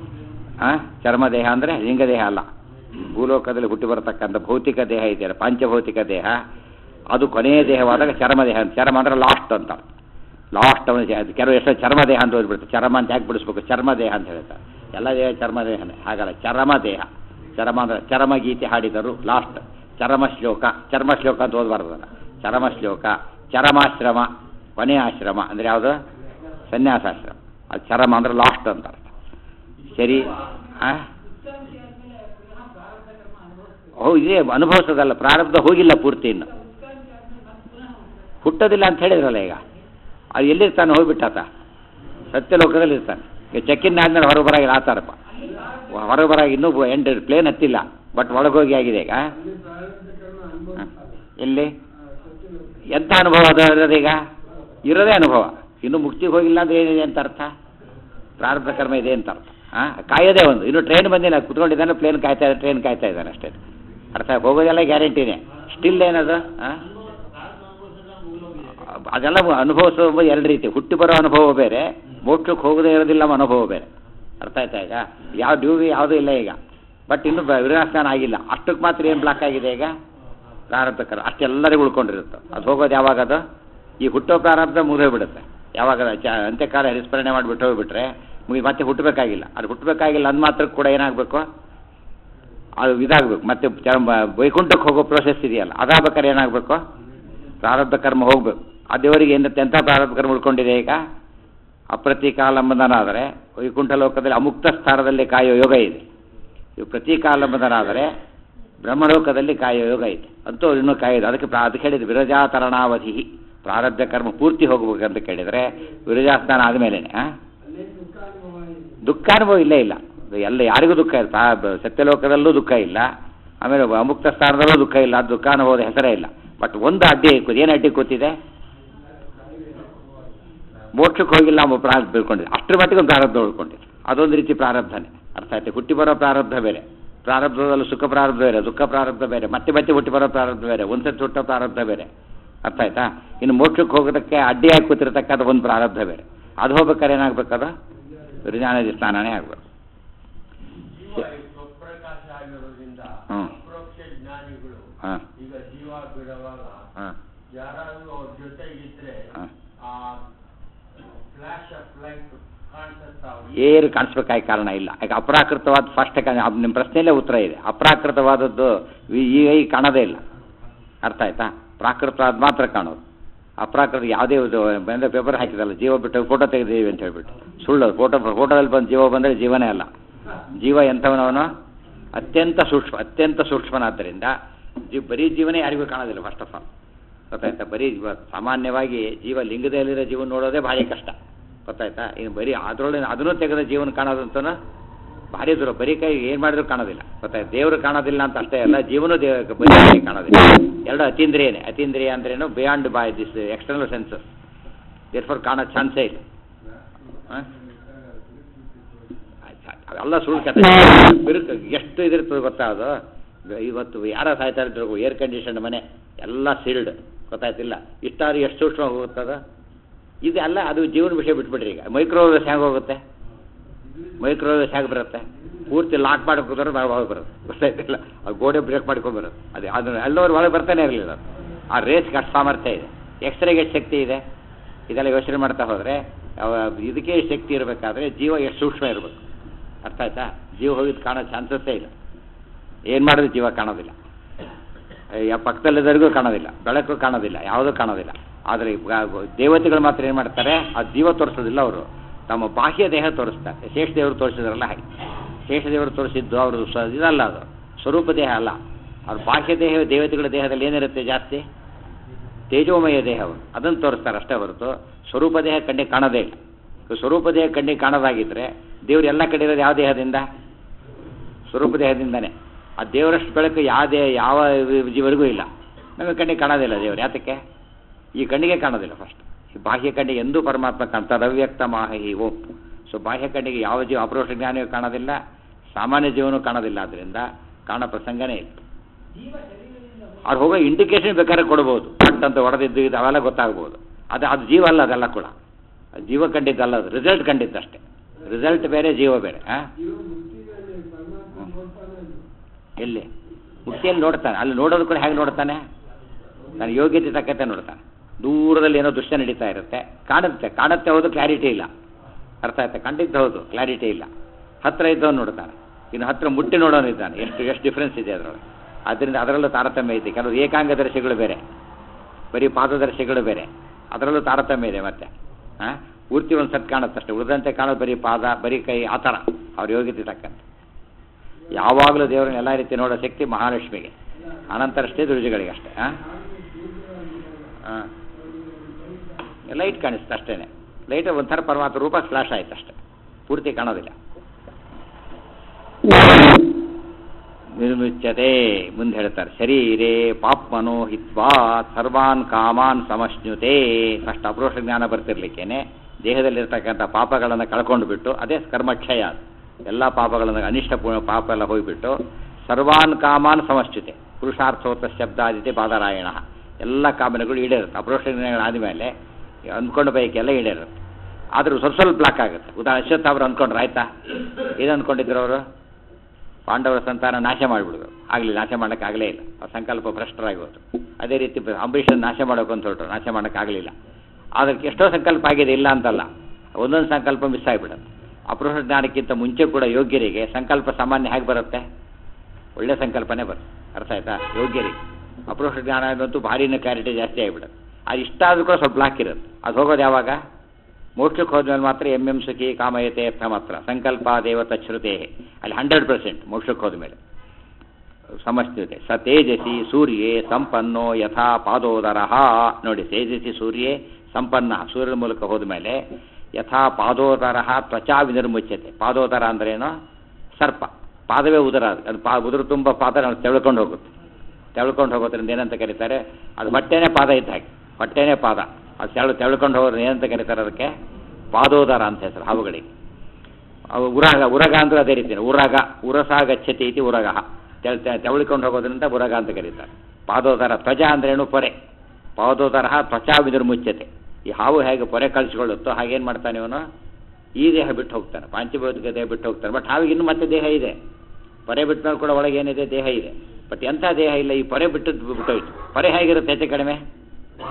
ಆ ಚರ್ಮದೇಹ ಅಂದರೆ ಲಿಂಗದೇಹ ಅಲ್ಲ ಭೂಲೋಕದಲ್ಲಿ ಹುಟ್ಟಿ ಬರತಕ್ಕಂಥ ಭೌತಿಕ ದೇಹ ಇದೆಯಲ್ಲ ಪಾಂಚಭೌತಿಕ ದೇಹ ಅದು ಕೊನೆಯ ದೇಹವಾದಾಗ ಚರ್ಮದೇಹ ಅಂತ ಚರ್ಮ ಅಂದರೆ ಲಾಸ್ಟ್ ಅಂತ ಲಾಸ್ಟ್ ಅವನು ಕೆಲವು ಎಷ್ಟೋ ಚರ್ಮದೇಹ ಅಂತ ಓದ್ಬಿಡ್ತಾರೆ ಚರ್ಮ ಅಂತ ಯಾಕೆ ಬಿಡಿಸ್ಬೇಕು ಚರ್ಮದೇಹ ಅಂತ ಹೇಳ್ತಾರೆ ಎಲ್ಲ ದೇಹ ಚರ್ಮದೇಹನೇ ಹಾಗಲ್ಲ ಚರಮ ದೇಹ ಚರಮ ಅಂದರೆ ಚರಮ ಗೀತೆ ಹಾಡಿದರು ಲಾಸ್ಟ್ ಚರಮ ಶ್ಲೋಕ ಚರ್ಮ ಶ್ಲೋಕ ಅಂತ ಓದಬಾರ್ದಲ್ಲ ಚರಮ ಶ್ಲೋಕ ಚರಮಾಶ್ರಮ ಕೊನೆಯ ಆಶ್ರಮ ಅಂದರೆ ಯಾವುದು ಸನ್ಯಾಸಾಶ್ರಮ ಅದು ಚರಮ ಅಂದರೆ ಲಾಸ್ಟ್ ಅಂತ ಅರ್ಥ ಸರಿ ಆ ಹೋ ಇದೇ ಅನುಭವಿಸೋದಲ್ಲ ಪ್ರಾರಬ್ಧ ಹೋಗಿಲ್ಲ ಪೂರ್ತಿ ಇನ್ನು ಹುಟ್ಟೋದಿಲ್ಲ ಅಂತ ಹೇಳಿದ್ರಲ್ಲ ಈಗ ಅದು ಎಲ್ಲಿರ್ತಾನೆ ಹೋಗ್ಬಿಟ್ಟಾತ ಸತ್ಯಲೋಕದಲ್ಲಿ ಇರ್ತಾನೆ ಈಗ ಚೆಕ್ಕಿನ್ ಆದ್ಮೇಲೆ ಹೊರಗೆ ಬರಾಗಿಲ್ಲ ಆತಾರಪ್ಪ ಹೊರಗೆ ಬರಾಗ ಇನ್ನೂ ಎಂಟು ಪ್ಲೇನ್ ಹತ್ತಿಲ್ಲ ಬಟ್ ಒಳಗೋಗಿ ಆಗಿದೆ ಈಗ ಹ. ಎಲ್ಲಿ ಎಂಥ ಅನುಭವ ಅದು ಇರೋದೀಗ ಇರೋದೇ ಅನುಭವ ಇನ್ನು ಮುಕ್ತಿಗೆ ಹೋಗಿಲ್ಲ ಅಂದ್ರೆ ಏನಿದೆ ಅಂತ ಅರ್ಥ ಪ್ರಾರಬ್ಧ ಕರ್ಮ ಇದೆ ಅಂತ ಅರ್ಥ ಹಾಂ ಕಾಯೋದೇ ಒಂದು ಇನ್ನು ಟ್ರೈನ್ ಬಂದಿಲ್ಲ ಕುತ್ಕೊಂಡಿದ್ದಾನೆ ಪ್ಲೇನ್ ಕಾಯ್ತಾ ಇದ್ದಾನೆ ಟ್ರೈನ್ ಕಾಯ್ತಾ ಇದ್ದಾನೆ ಅಷ್ಟೇ ಅರ್ಥ ಹೋಗೋದೆಲ್ಲ ಗ್ಯಾರಂಟಿನೇ ಸ್ಟಿಲ್ ಏನದು ಹಾಂ ಅದೆಲ್ಲ ಅನುಭವಿಸೋ ಎರಡು ರೀತಿ ಹುಟ್ಟಿ ಬರೋ ಅನುಭವ ಬೇರೆ ಮೋಕ್ಷಕ್ಕೆ ಹೋಗೋದೇ ಇರೋದಿಲ್ಲ ಅನ್ನೋ ಅನುಭವ ಬೇರೆ ಅರ್ಥ ಆಯ್ತಾ ಈಗ ಯಾವ ಡ್ಯೂವಿ ಯಾವುದೂ ಇಲ್ಲ ಈಗ ಬಟ್ ಇನ್ನು ವಿರಾಸ್ನಾನ ಆಗಿಲ್ಲ ಅಷ್ಟಕ್ಕೆ ಮಾತ್ರ ಏನು ಬ್ಲಾಕ್ ಆಗಿದೆ ಈಗ ಪ್ರಾರಬ್ಧ ಕರ್ಮ ಅಷ್ಟೆಲ್ಲರಿಗೂ ಉಳ್ಕೊಂಡಿರುತ್ತೆ ಅದು ಹೋಗೋದು ಯಾವಾಗ ಅದು ಈ ಹುಟ್ಟೋ ಪ್ರಾರಬ್ಧ ಮುಗಿದೋಗ್ಬಿಡುತ್ತೆ ಯಾವಾಗ ಅದು ಚ ಅಂತ್ಯಕಾಲ ಹರಿಸ್ಮರಣೆ ಮಾಡಿಬಿಟ್ಟು ಹೋಗ್ಬಿಟ್ರೆ ಮುಗಿ ಮತ್ತೆ ಹುಟ್ಟಬೇಕಾಗಿಲ್ಲ ಅದು ಹುಟ್ಟಬೇಕಾಗಿಲ್ಲ ಅಂದ ಮಾತ್ರ ಕೂಡ ಏನಾಗಬೇಕು ಅದು ಇದಾಗಬೇಕು ಮತ್ತೆ ಚ- ವೈಕುಂಠಕ್ಕೆ ಹೋಗೋ ಪ್ರೋಸೆಸ್ ಇದೆಯಲ್ಲ ಅದಾಗಬೇಕಾದ್ರೆ ಏನಾಗಬೇಕು ಪ್ರಾರಬ್ಧ ಕರ್ಮ ಹೋಗ್ಬೇಕು ಆ ದೇವರಿಗೆ ಏನು ಎಂಥ ಪ್ರಾರಬ್ಧ ಕರ್ಮ ಉಳ್ಕೊಂಡಿದೆ ಈಗ ಅಪ್ರತೀಕಾಲಂಬನಾದರೆ ವೈಕುಂಠ ಲೋಕದಲ್ಲಿ ಅಮುಕ್ತ ಸ್ಥಾನದಲ್ಲಿ ಕಾಯೋ ಯೋಗ ಇದೆ ಇವು ಪ್ರತೀಕಾಲಂಬನಾದರೆ ಬ್ರಹ್ಮಲೋಕದಲ್ಲಿ ಕಾಯೋ ಯೋಗ ಇದೆ ಅಂತೂ ಇನ್ನೂ ಕಾಯೋದು ಅದಕ್ಕೆ ಪ್ರಾ ಅದಕ್ಕೆ ಹೇಳಿದ್ದು ವಿರಜಾತರಣಾವಧಿ ಪ್ರಾರಬ್ಧ ಕರ್ಮ ಪೂರ್ತಿ ಹೋಗ್ಬೇಕಂತ ಕೇಳಿದರೆ ವಿರಜಾಸ್ನಾನ ಆದಮೇಲೆ ದುಃಖಾನುಭವ ಇಲ್ಲೇ ಇಲ್ಲ ಅದು ಎಲ್ಲ ಯಾರಿಗೂ ದುಃಖ ಇಲ್ಲ ತಾ- ಬ- ಸತ್ಯಲೋಕದಲ್ಲೂ ದುಃಖ ಇಲ್ಲ ಆಮೇಲೆ ಅಮುಕ್ತ ಸ್ಥಾನದಲ್ಲೂ ದುಃಖ ಇಲ್ಲ ಅದು ದುಃಖಾನುಭವದ ಹೆಸರೇ ಇಲ್ಲ ಬಟ್ ಒಂದು ಅಡ್ಡಿ ಕೂತಿ ಏನು ಅಡ್ಡಿ ಕೂತಿದೆ ಮೋಕ್ಷಕ್ಕೆ ಹೋಗಿಲ್ಲ ಎಂಬ ಪ್ರಾರಬ್ಧ ತಿಳ್ಕೊಂಡಿದೆ ಅಷ್ಟರ ಮಟ್ಟಿಗೆ ಒಂದು ಪ್ರಾರಬ್ಧ ಉಳ್ಕೊಂಡಿದೆ ಅದೊಂದು ರೀತಿ ಪ್ರಾರಬ್ಧನೇ ಅರ್ಥ ಆಯ್ತು ಹುಟ್ಟಿ ಬರೋ ಪ್ರಾರಬ್ಧ ಬೇರೆ ಪ್ರಾರಬ್ಧದಲ್ಲಿ ಸುಖ ಪ್ರಾರಬ್ಧ ಬೇರೆ ದುಃಖ ಪ್ರಾರಬ್ಧ ಬೇರೆ ಮತ್ತೆ ಮತ್ತೆ ಹುಟ್ಟಿ ಬರೋ ಪ್ರಾರಬ್ಧ ಬೇರೆ ಒಂದ್ಸತಿ ಹುಟ್ಟೋ ಪ್ರಾರಬ್ಧ ಬೇರೆ ಅರ್ಥ ಆಯ್ತಾ ಇನ್ನು ಮೋಕ್ಷಕ್ಕೆ ಹೋಗೋದಕ್ಕೆ ಅಡ್ಡಿಯಾಗಿ ಕೂತಿರ್ತಕ್ಕಂಥ ಒಂದು ಪ್ರಾರಬ್ಧ ಬೇರೆ ಅದು ಹೋಗ್ಬೇಕಾದ್ರೆ ಏನಾಗಬೇಕದು ವಿರಜಾನದಿ ಸ್ನಾನನೇ ಆಗಬೇಕು ಜೀವ ಸ್ವಪ್ರಕಾಶ ಆಗಿರೋದ್ರಿಂದ ಹ್ಮ್. ಅಪರೋಕ್ಷ ಜ್ಞಾನಿಗಳು ಹಾಂ ಈಗ ಜೀವ ಬಿಡುವಾಗ ಹಾಂ ಯಾರಾದ್ರೂ ಅವ್ರ ಜೊತೆಗಿದ್ರೆ ಹ. ಆ ಫ್ಲಾಶ್ ಆಫ್ ಲೈಟ್ ಕಾಣಿಸುತ್ತಾ ಏನು ಕಾಣಿಸ್ಬೇಕಾಗಿ ಕಾರಣ ಇಲ್ಲ ಯಾಕೆ ಅಪ್ರಾಕೃತವಾದ ಫಸ್ಟ್ ನಿಮ್ಮ ಪ್ರಶ್ನೆಯಲ್ಲೇ ಉತ್ತರ ಇದೆ ಅಪ್ರಾಕೃತವಾದದ್ದು ಈ- ಈಗ ಈಗ ಕಾಣೋದೇ ಇಲ್ಲ ಅರ್ಥ ಆಯ್ತಾ ಪ್ರಾಕೃತವಾದ ಮಾತ್ರ ಕಾಣೋದು ಅಪ್ರಾಕೃತ ಯಾವುದೇ ಇದು ಬಂದರೆ ಪೇಪರ್ ಹಾಕಿದಲ್ಲ ಜೀವ ಬಿಟ್ಟು ಫೋಟೋ ತೆಗೆದಿದ್ದೀವಿ ಅಂತ ಹೇಳ್ಬಿಟ್ಟು ಸುಳ್ಳು ಫೋಟೋ ಫೋಟೋದಲ್ಲಿ ಬಂದು ಜೀವ ಬಂದರೆ ಜೀವನೇ ಅಲ್ಲ ಜೀವ ಎಂಥವನವನು ಅತ್ಯಂತ ಸೂಕ್ಷ್ಮ ಅತ್ಯಂತ ಸೂಕ್ಷ್ಮನಾದ್ದರಿಂದ ಜೀವ ಬರೀ ಜೀವನೇ ಯಾರಿಗೂ ಕಾಣೋದಿಲ್ಲ ಫಸ್ಟ್ ಆಫ್ ಆಲ್ ಗೊತ್ತಾಯ್ತಾ ಬರೀ ಜೀವ ಸಾಮಾನ್ಯವಾಗಿ ಜೀವ ಲಿಂಗದಲ್ಲಿರೋ ಜೀವನ ನೋಡೋದೇ ಭಾರಿ ಕಷ್ಟ ಗೊತ್ತಾಯ್ತಾ ಇನ್ನು ಬರೀ ಅದರೊಳಗೆ ಅದನ್ನು ತೆಗೆದ ಜೀವನ ಕಾಣೋದಂತನೂ ಭಾರಿ ದೂರ ಬರೀ ಕೈ ಏನು ಮಾಡಿದ್ರು ಕಾಣೋದಿಲ್ಲ ಗೊತ್ತಾಯ್ತು ದೇವರು ಕಾಣೋದಿಲ್ಲ ಅಂತ ಅಷ್ಟೇ ಅಲ್ಲ ಜೀವನ ದೇವ ಬರೀ ಕೈ ಕಾಣೋದಿಲ್ಲ ಎರಡು ಅತೀಂದ್ರಿಯನೇ ಅತೀಂದ್ರಿಯ ಅಂದ್ರೇನು beyond by this external senses therefore ಕಾಣೋ ಚಾನ್ಸೇ ಇಲ್ಲ ಹಾಂ ಅವೆಲ್ಲ ಸುಳ್ಳು ಕತೆ ಬಿರುಕು ಎಷ್ಟು ಇದಿರ್ತದೆ ಗೊತ್ತಾ ಅದು ಇವತ್ತು ಯಾರ ಸಾಯ್ತಾ ಇದ್ರು ಏರ್ ಕಂಡೀಷನ್ ಮನೆ ಎಲ್ಲ ಸೀಲ್ಡ್ ಗೊತ್ತಾಯ್ತಿಲ್ಲ ಇಷ್ಟಾದ್ರೂ ಎಷ್ಟು ಸೂಕ್ಷ್ಮ ಹೋಗುತ್ತದ ಇದು ಅಲ್ಲ ಅದು ಜೀವನ ವಿಷಯ ಬಿಟ್ಬಿಡ್ರಿ ಈಗ ಮೈಕ್ರೋವೇವ್ಸ್ ಹೆಂಗೆ ಹೋಗುತ್ತೆ ಮೈಕ್ರೋವೇವ್ಸ್ ಹೇಗೆ ಬರುತ್ತೆ ಪೂರ್ತಿ ಲಾಕ್ ಮಾಡಿ ಕೂತ್ರೆ ನಾವು ಒಳಗೆ ಬರುತ್ತೆ ಗೊತ್ತಾಯ್ತಿಲ್ಲ ಅದು ಗೋಡೆ ಬ್ರೇಕ್ ಮಾಡ್ಕೊಂಡು ಬರುತ್ತೆ ಅದು ಅದನ್ನು ಎಲ್ಲವರು ಒಳಗೆ ಬರ್ತಾನೆ ಇರಲಿಲ್ಲ ಅದು ಆ ರೇಸ್ಗೆ ಅಷ್ಟು ಸಾಮರ್ಥ್ಯ ಇದೆ ಎಕ್ಸ್ರೇಗೆ ಎಷ್ಟು ಶಕ್ತಿ ಇದೆ ಇದೆಲ್ಲ ಯೋಚನೆ ಮಾಡ್ತಾ ಹೋದರೆ ಇದಕ್ಕೆ ಎಷ್ಟು ಶಕ್ತಿ ಇರಬೇಕಾದ್ರೆ ಜೀವ ಎಷ್ಟು ಸೂಕ್ಷ್ಮ ಇರಬೇಕು ಅರ್ಥ ಆಯ್ತಾ ಜೀವ ಹೋಗಿದ್ದು ಕಾಣೋ ಚಾನ್ಸಸ್ಸೇ ಇಲ್ಲ ಏನು ಮಾಡಿದ್ರು ಜೀವ ಕಾಣೋದಿಲ್ಲ ಯಾ ಪಕ್ಕದಲ್ಲಿದ್ದರಿಗೂ ಕಾಣೋದಿಲ್ಲ ಬೆಳಕು ಕಾಣೋದಿಲ್ಲ ಯಾವುದೂ ಕಾಣೋದಿಲ್ಲ ಆದರೆ ದೇವತೆಗಳು ಮಾತ್ರ ಏನು ಮಾಡ್ತಾರೆ ಆ ಜೀವ ತೋರಿಸೋದಿಲ್ಲ ಅವರು ತಮ್ಮ ಬಾಹ್ಯ ದೇಹ ತೋರಿಸ್ತಾರೆ ಶೇಷದೇವರು ತೋರಿಸಿದ್ರಲ್ಲ ಹಾಗೆ ಶೇಷದೇವರು ತೋರಿಸಿದ್ದು ಅವರು ಸ ಇದಲ್ಲ ಅದು ಸ್ವರೂಪ ದೇಹ ಅಲ್ಲ ಅವ್ರ ಬಾಹ್ಯ ದೇಹ ದೇವತೆಗಳ ದೇಹದಲ್ಲಿ ಏನಿರುತ್ತೆ ಜಾಸ್ತಿ ತೇಜೋಮಯ ದೇಹವು ಅದನ್ನು ತೋರಿಸ್ತಾರೆ ಅಷ್ಟೇ ಹೊರತು ಸ್ವರೂಪ ದೇಹ ಕಣ್ಣಿಗೆ ಕಾಣೋದೇ ಇಲ್ಲ ಸ್ವರೂಪ ದೇಹ ಕಣ್ಣಿಗೆ ಕಾಣೋದಾಗಿದ್ದರೆ ದೇವ್ರು ಎಲ್ಲ ಕಡೆ ಇರೋದು ಯಾವ ದೇಹದಿಂದ ಸ್ವರೂಪ ದೇಹದಿಂದನೇ ಆ ದೇವರಷ್ಟು ಬೆಳಕು ಯಾವ ದೇಹ ಯಾವ ಜೀವರಿಗೂ ಇಲ್ಲ ನಮಗೆ ಕಣ್ಣಿಗೆ ಕಾಣೋದಿಲ್ಲ ದೇವರು ಯಾತಕ್ಕೆ ಈ ಕಣ್ಣಿಗೆ ಕಾಣೋದಿಲ್ಲ ಫಸ್ಟ್ ಈ ಬಾಹ್ಯ ಕಣ್ಣಿಗೆ ಎಂದೂ ಪರಮಾತ್ಮ ಕಾಣ್ತಾರೆ ಅವ್ಯಕ್ತ ಮಾಹಿ ಓಂ ಸೊ ಬಾಹ್ಯ ಕಣ್ಣಿಗೆ ಯಾವ ಜೀವ ಅಪರೋಕ್ಷ ಜ್ಞಾನವೂ ಕಾಣೋದಿಲ್ಲ ಸಾಮಾನ್ಯ ಜೀವನೂ ಕಾಣೋದಿಲ್ಲ ಆದ್ದರಿಂದ ಕಾಣೋ ಪ್ರಸಂಗನೇ ಇಲ್ಲ ಅವ್ರು ಹೋಗೋ ಇಂಡಿಕೇಶನ್ ಬೇಕಾದ್ರೆ ಕೊಡ್ಬೋದು ಪಟ್ ಅಂತ ಹೊಡೆದಿದ್ದು ಇದು ಅವೆಲ್ಲ ಗೊತ್ತಾಗ್ಬೋದು ಅದು ಅದು ಜೀವ ಅಲ್ಲ ಅದೆಲ್ಲ ಕೂಡ ಅದು ಜೀವ ಕಂಡಿದ್ದಲ್ಲ ಅದು ರಿಸಲ್ಟ್ ಕಂಡಿದ್ದಷ್ಟೇ ರಿಸಲ್ಟ್ ಬೇರೆ ಜೀವ ಬೇರೆ ಹಾಂ ಎಲ್ಲಿ ಮುಕ್ತಿಯಲ್ಲಿ ನೋಡ್ತಾನೆ ಅಲ್ಲಿ ನೋಡೋದು ಕೂಡ ಹೇಗೆ ನೋಡ್ತಾನೆ ನಾನು ಯೋಗ್ಯತೆ ತಕ್ಕಂತೆ ನೋಡ್ತಾನೆ ದೂರದಲ್ಲಿ ಏನೋ ದೃಶ್ಯ ನಡೀತಾ ಇರುತ್ತೆ ಕಾಣುತ್ತೆ ಕಾಣುತ್ತೆ ಹೌದು ಕ್ಲಾರಿಟಿ ಇಲ್ಲ ಅರ್ಥ ಆಯ್ತಾ ಕಂಡಿದ್ದು ಹೌದು ಕ್ಲಾರಿಟಿ ಇಲ್ಲ ಹತ್ರ ಇದ್ದವನು ನೋಡ್ತಾನೆ ಇನ್ನು ಹತ್ರ ಮುಟ್ಟಿ ನೋಡೋನು ಇದ್ದಾನೆ ಎಷ್ಟು ಎಷ್ಟು ಡಿಫ್ರೆನ್ಸ್ ಇದೆ ಅದರೊಳಗೆ ಆದ್ದರಿಂದ ಅದರಲ್ಲೂ ತಾರತಮ್ಯ ಇದೆ ಕೆಲವು ಏಕಾಂಗದರ್ಶಿಗಳು ಬೇರೆ ಬರೀ ಪಾದದರ್ಶಿಗಳು ಬೇರೆ ಅದರಲ್ಲೂ ತಾರತಮ್ಯ ಇದೆ ಮತ್ತೆ ಹಾಂ ಪೂರ್ತಿ ಒಂದು ಸತ್ ಕಾಣುತ್ತಷ್ಟೇ ಉಳಿದಂತೆ ಕಾಣೋದು ಬರೀ ಪಾದ ಬರೀ ಕೈ ಆ ಥರ ಅವ್ರ ಯೋಗ್ಯತೆ ತಕ್ಕಂತೆ ಯಾವಾಗಲೂ ದೇವರನ್ನ ಎಲ್ಲ ರೀತಿ ನೋಡೋ ಶಕ್ತಿ ಮಹಾಲಕ್ಷ್ಮಿಗೆ ಅನಂತರಷ್ಟೇ ದುರ್ಜಗಳಿಗೆ ಅಷ್ಟೇ ಹಾಂ ಹಾಂ ಲೈಟ್ ಕಾಣಿಸ್ತು ಅಷ್ಟೇ ಲೈಟ್ ಒಂಥರ ಪರಮಾತ್ಮ ರೂಪ ಫ್ಲಾಶ್ ಆಯ್ತು ಅಷ್ಟೇ ಪೂರ್ತಿ ಕಾಣೋದಿಲ್ಲ ನಿರ್ಮುಚ್ಯತೆ ಮುಂದೆ ಹೇಳ್ತಾರೆ ಶರೀರೇ ಪಾಪ್ಮನೋ ಹಿತ್ವಾ ಸರ್ವಾನ್ ಕಾಮಾನ್ ಸಮಶ್ನುತೆ ಫಸ್ಟ್ ಅಪರೋಷ ಜ್ಞಾನ ಬರ್ತಿರ್ಲಿಕ್ಕೇನೆ ದೇಹದಲ್ಲಿರ್ತಕ್ಕಂಥ ಪಾಪಗಳನ್ನು ಕಳ್ಕೊಂಡು ಬಿಟ್ಟು ಅದೇ ಕರ್ಮಕ್ಷಯ ಅದು ಎಲ್ಲ ಪಾಪಗಳನ್ನು ಅನಿಷ್ಟ ಪೂರ್ಣ ಪಾಪ ಎಲ್ಲ ಹೋಗಿಬಿಟ್ಟು ಸರ್ವಾನ್ ಕಾಮಾನ್ ಸಮಶ್ಚುತೆ ಪುರುಷಾರ್ಥೋತ್ತ ಶಬ್ದಾದಿತೆ ಬಾದರಾಯಣ ಎಲ್ಲ ಕಾಮನೆಗಳು ಈಡೇರುತ್ತೆ ಅಪರೋಕ್ಷ ಆದಮೇಲೆ ಅಂದ್ಕೊಂಡ ಬೈಕ್ ಎಲ್ಲ ಈಡೇರುತ್ತೆ ಆದರೂ ಸ್ವಲ್ಪ ಸ್ವಲ್ಪ ಬ್ಲಾಕ್ ಆಗುತ್ತೆ ಉದಾಹರಣೆ ಅಶ್ವತ್ಥ ಅವರು ಅಂದ್ಕೊಂಡ್ರು ಆಯ್ತಾ ಏನು ಅಂದ್ಕೊಂಡಿದ್ರು ಅವರು ಪಾಂಡವರ ಸಂತಾನ ನಾಶ ಮಾಡಿಬಿಡ್ಬೇಕು ಆಗಲಿಲ್ಲ ನಾಶ ಮಾಡೋಕ್ಕಾಗಲೇ ಇಲ್ಲ ಆ ಸಂಕಲ್ಪ ಭ್ರಷ್ಟರಾಗಿ ಹೋದ್ರು ಅದೇ ರೀತಿ ಅಂಬರೀಷನ್ ನಾಶ ಮಾಡೋಕೆ ಅಂತ ಹೊರಟರು ನಾಶ ಮಾಡೋಕ್ಕಾಗಲಿಲ್ಲ ಅದಕ್ಕೆ ಎಷ್ಟೋ ಸಂಕಲ್ಪ ಆಗಿದೆ ಇಲ್ಲ ಅಂತಲ್ಲ ಒಂದೊಂದು ಸಂಕಲ್ಪ ಮಿಸ್ ಆಗಿಬಿಡುತ್ತೆ ಅಪರೋಷ ಜ್ಞಾನಕ್ಕಿಂತ ಮುಂಚೆ ಕೂಡ ಯೋಗ್ಯರಿಗೆ ಸಂಕಲ್ಪ ಸಾಮಾನ್ಯ ಹೇಗೆ ಬರುತ್ತೆ ಒಳ್ಳೆ ಸಂಕಲ್ಪನೆ ಬರುತ್ತೆ ಅರ್ಥ ಆಯ್ತಾ ಯೋಗ್ಯರಿಗೆ ಅಪರೋಷ ಜ್ಞಾನ ಅನ್ನೋದು ಭಾರಿನ ಕ್ಲಾರಿಟಿ ಜಾಸ್ತಿ ಆಗಿಬಿಡುತ್ತೆ ಅದು ಇಷ್ಟ ಆದರೂ ಕೂಡ ಸ್ವಲ್ಪ ಬ್ಲಾಕ್ ಇರುತ್ತೆ ಅದು ಹೋಗೋದು ಯಾವಾಗ ಮೋಕ್ಷಕ್ಕೆ ಹೋದ್ಮೇಲೆ ಮಾತ್ರ ಎಂ ಎಂ ಸುಖಿ ಕಾಮಯತೆ ಅರ್ಥ ಮಾತ್ರ ಸಂಕಲ್ಪ ದೇವತ ಶ್ರುತೆ ಅಲ್ಲಿ ಹಂಡ್ರೆಡ್ ಪರ್ಸೆಂಟ್ ಮೋಕ್ಷಕ್ಕೆ ಹೋದ್ಮೇಲೆ ಸಮಷ್ಟಿದೆ ಸ ತೇಜಸಿ ಸೂರ್ಯೇ ಸಂಪನ್ನೋ ಯಥಾ ಪಾದೋದರ ನೋಡಿ ತೇಜಸಿ ಸೂರ್ಯೇ ಸಂಪನ್ನ ಸೂರ್ಯನ ಮೂಲಕ ಹೋದ್ಮೇಲೆ ಯಥಾ ಪಾದೋದರ ತ್ವಚಾ ವಿನಿರ್ಮುಚ್ಯತೆ ಪಾದೋದರ ಅಂದ್ರೇನು ಸರ್ಪ ಪಾದವೇ ಉದರ ಅದು ಅದು ಪಾ ಉದುರು ತುಂಬ ಪಾದ ತೆಳ್ಕೊಂಡು ಹೋಗುತ್ತೆ ತೆಳ್ಕೊಂಡು ಹೋಗೋದ್ರಿಂದ ಏನಂತ ಕರೀತಾರೆ ಅದು ಹೊಟ್ಟೆನೇ ಪಾದ ಇದ್ದ ಹಾಗೆ ಹೊಟ್ಟೆನೇ ಪಾದ ಅದು ತೆಳು ತೆಳ್ಕೊಂಡು ಹೋಗೋದ್ರೆ ಏನಂತ ಕರೀತಾರೆ ಅದಕ್ಕೆ ಪಾದೋದರ ಅಂತ ಹೆಸರು ಹಾವುಗಳಿಗೆ ಅವು ಉರಗ ಉರಗ ಅಂದ್ರೆ ಅದೇ ರೀತಿ ಉರಗ ಉರಸ ಗಚ್ಚತಿ ಇತಿ ಉರಗ ತೆಳ್ ತೆವಳಿಕೊಂಡು ಹೋಗೋದ್ರಿಂದ ಉರಗ ಅಂತ ಕರೀತಾರೆ ಪಾದೋದರ ತ್ವಜ ಅಂದ್ರೇನು ಪೊರೆ ಪಾದೋದರ ತ್ವಚಾ ವಿದುರ್ಮುಚ್ಯತೆ ಈ ಹಾವು ಹೇಗೆ ಪೊರೆ ಕಳಿಸ್ಕೊಳ್ಳುತ್ತೋ ಹಾಗೇನು ಮಾಡ್ತಾನೆ ಇವನು ಈ ದೇಹ ಬಿಟ್ಟು ಹೋಗ್ತಾನೆ ಪಾಂಚಭೌತಿಕ ದೇಹ ಬಿಟ್ಟು ಹೋಗ್ತಾನೆ ಬಟ್ ಹಾವಿಗೆ ಇನ್ನೂ ಮತ್ತೆ ದೇಹ ಇದೆ ಪೊರೆ ಬಿಟ್ಟ ಮೇಲೆ ಕೂಡ ಒಳಗೆ ಏನಿದೆ ದೇಹ ಇದೆ ಬಟ್ ಎಂಥ ದೇಹ ಇಲ್ಲ ಈ ಪೊರೆ ಬಿಟ್ಟು ಬಿಟ್ಟೋಯ್ತು ಪೊರೆ ಹೇಗಿರುತ್ತೆ ಹೆಚ್ಚು ಕಡಿಮೆ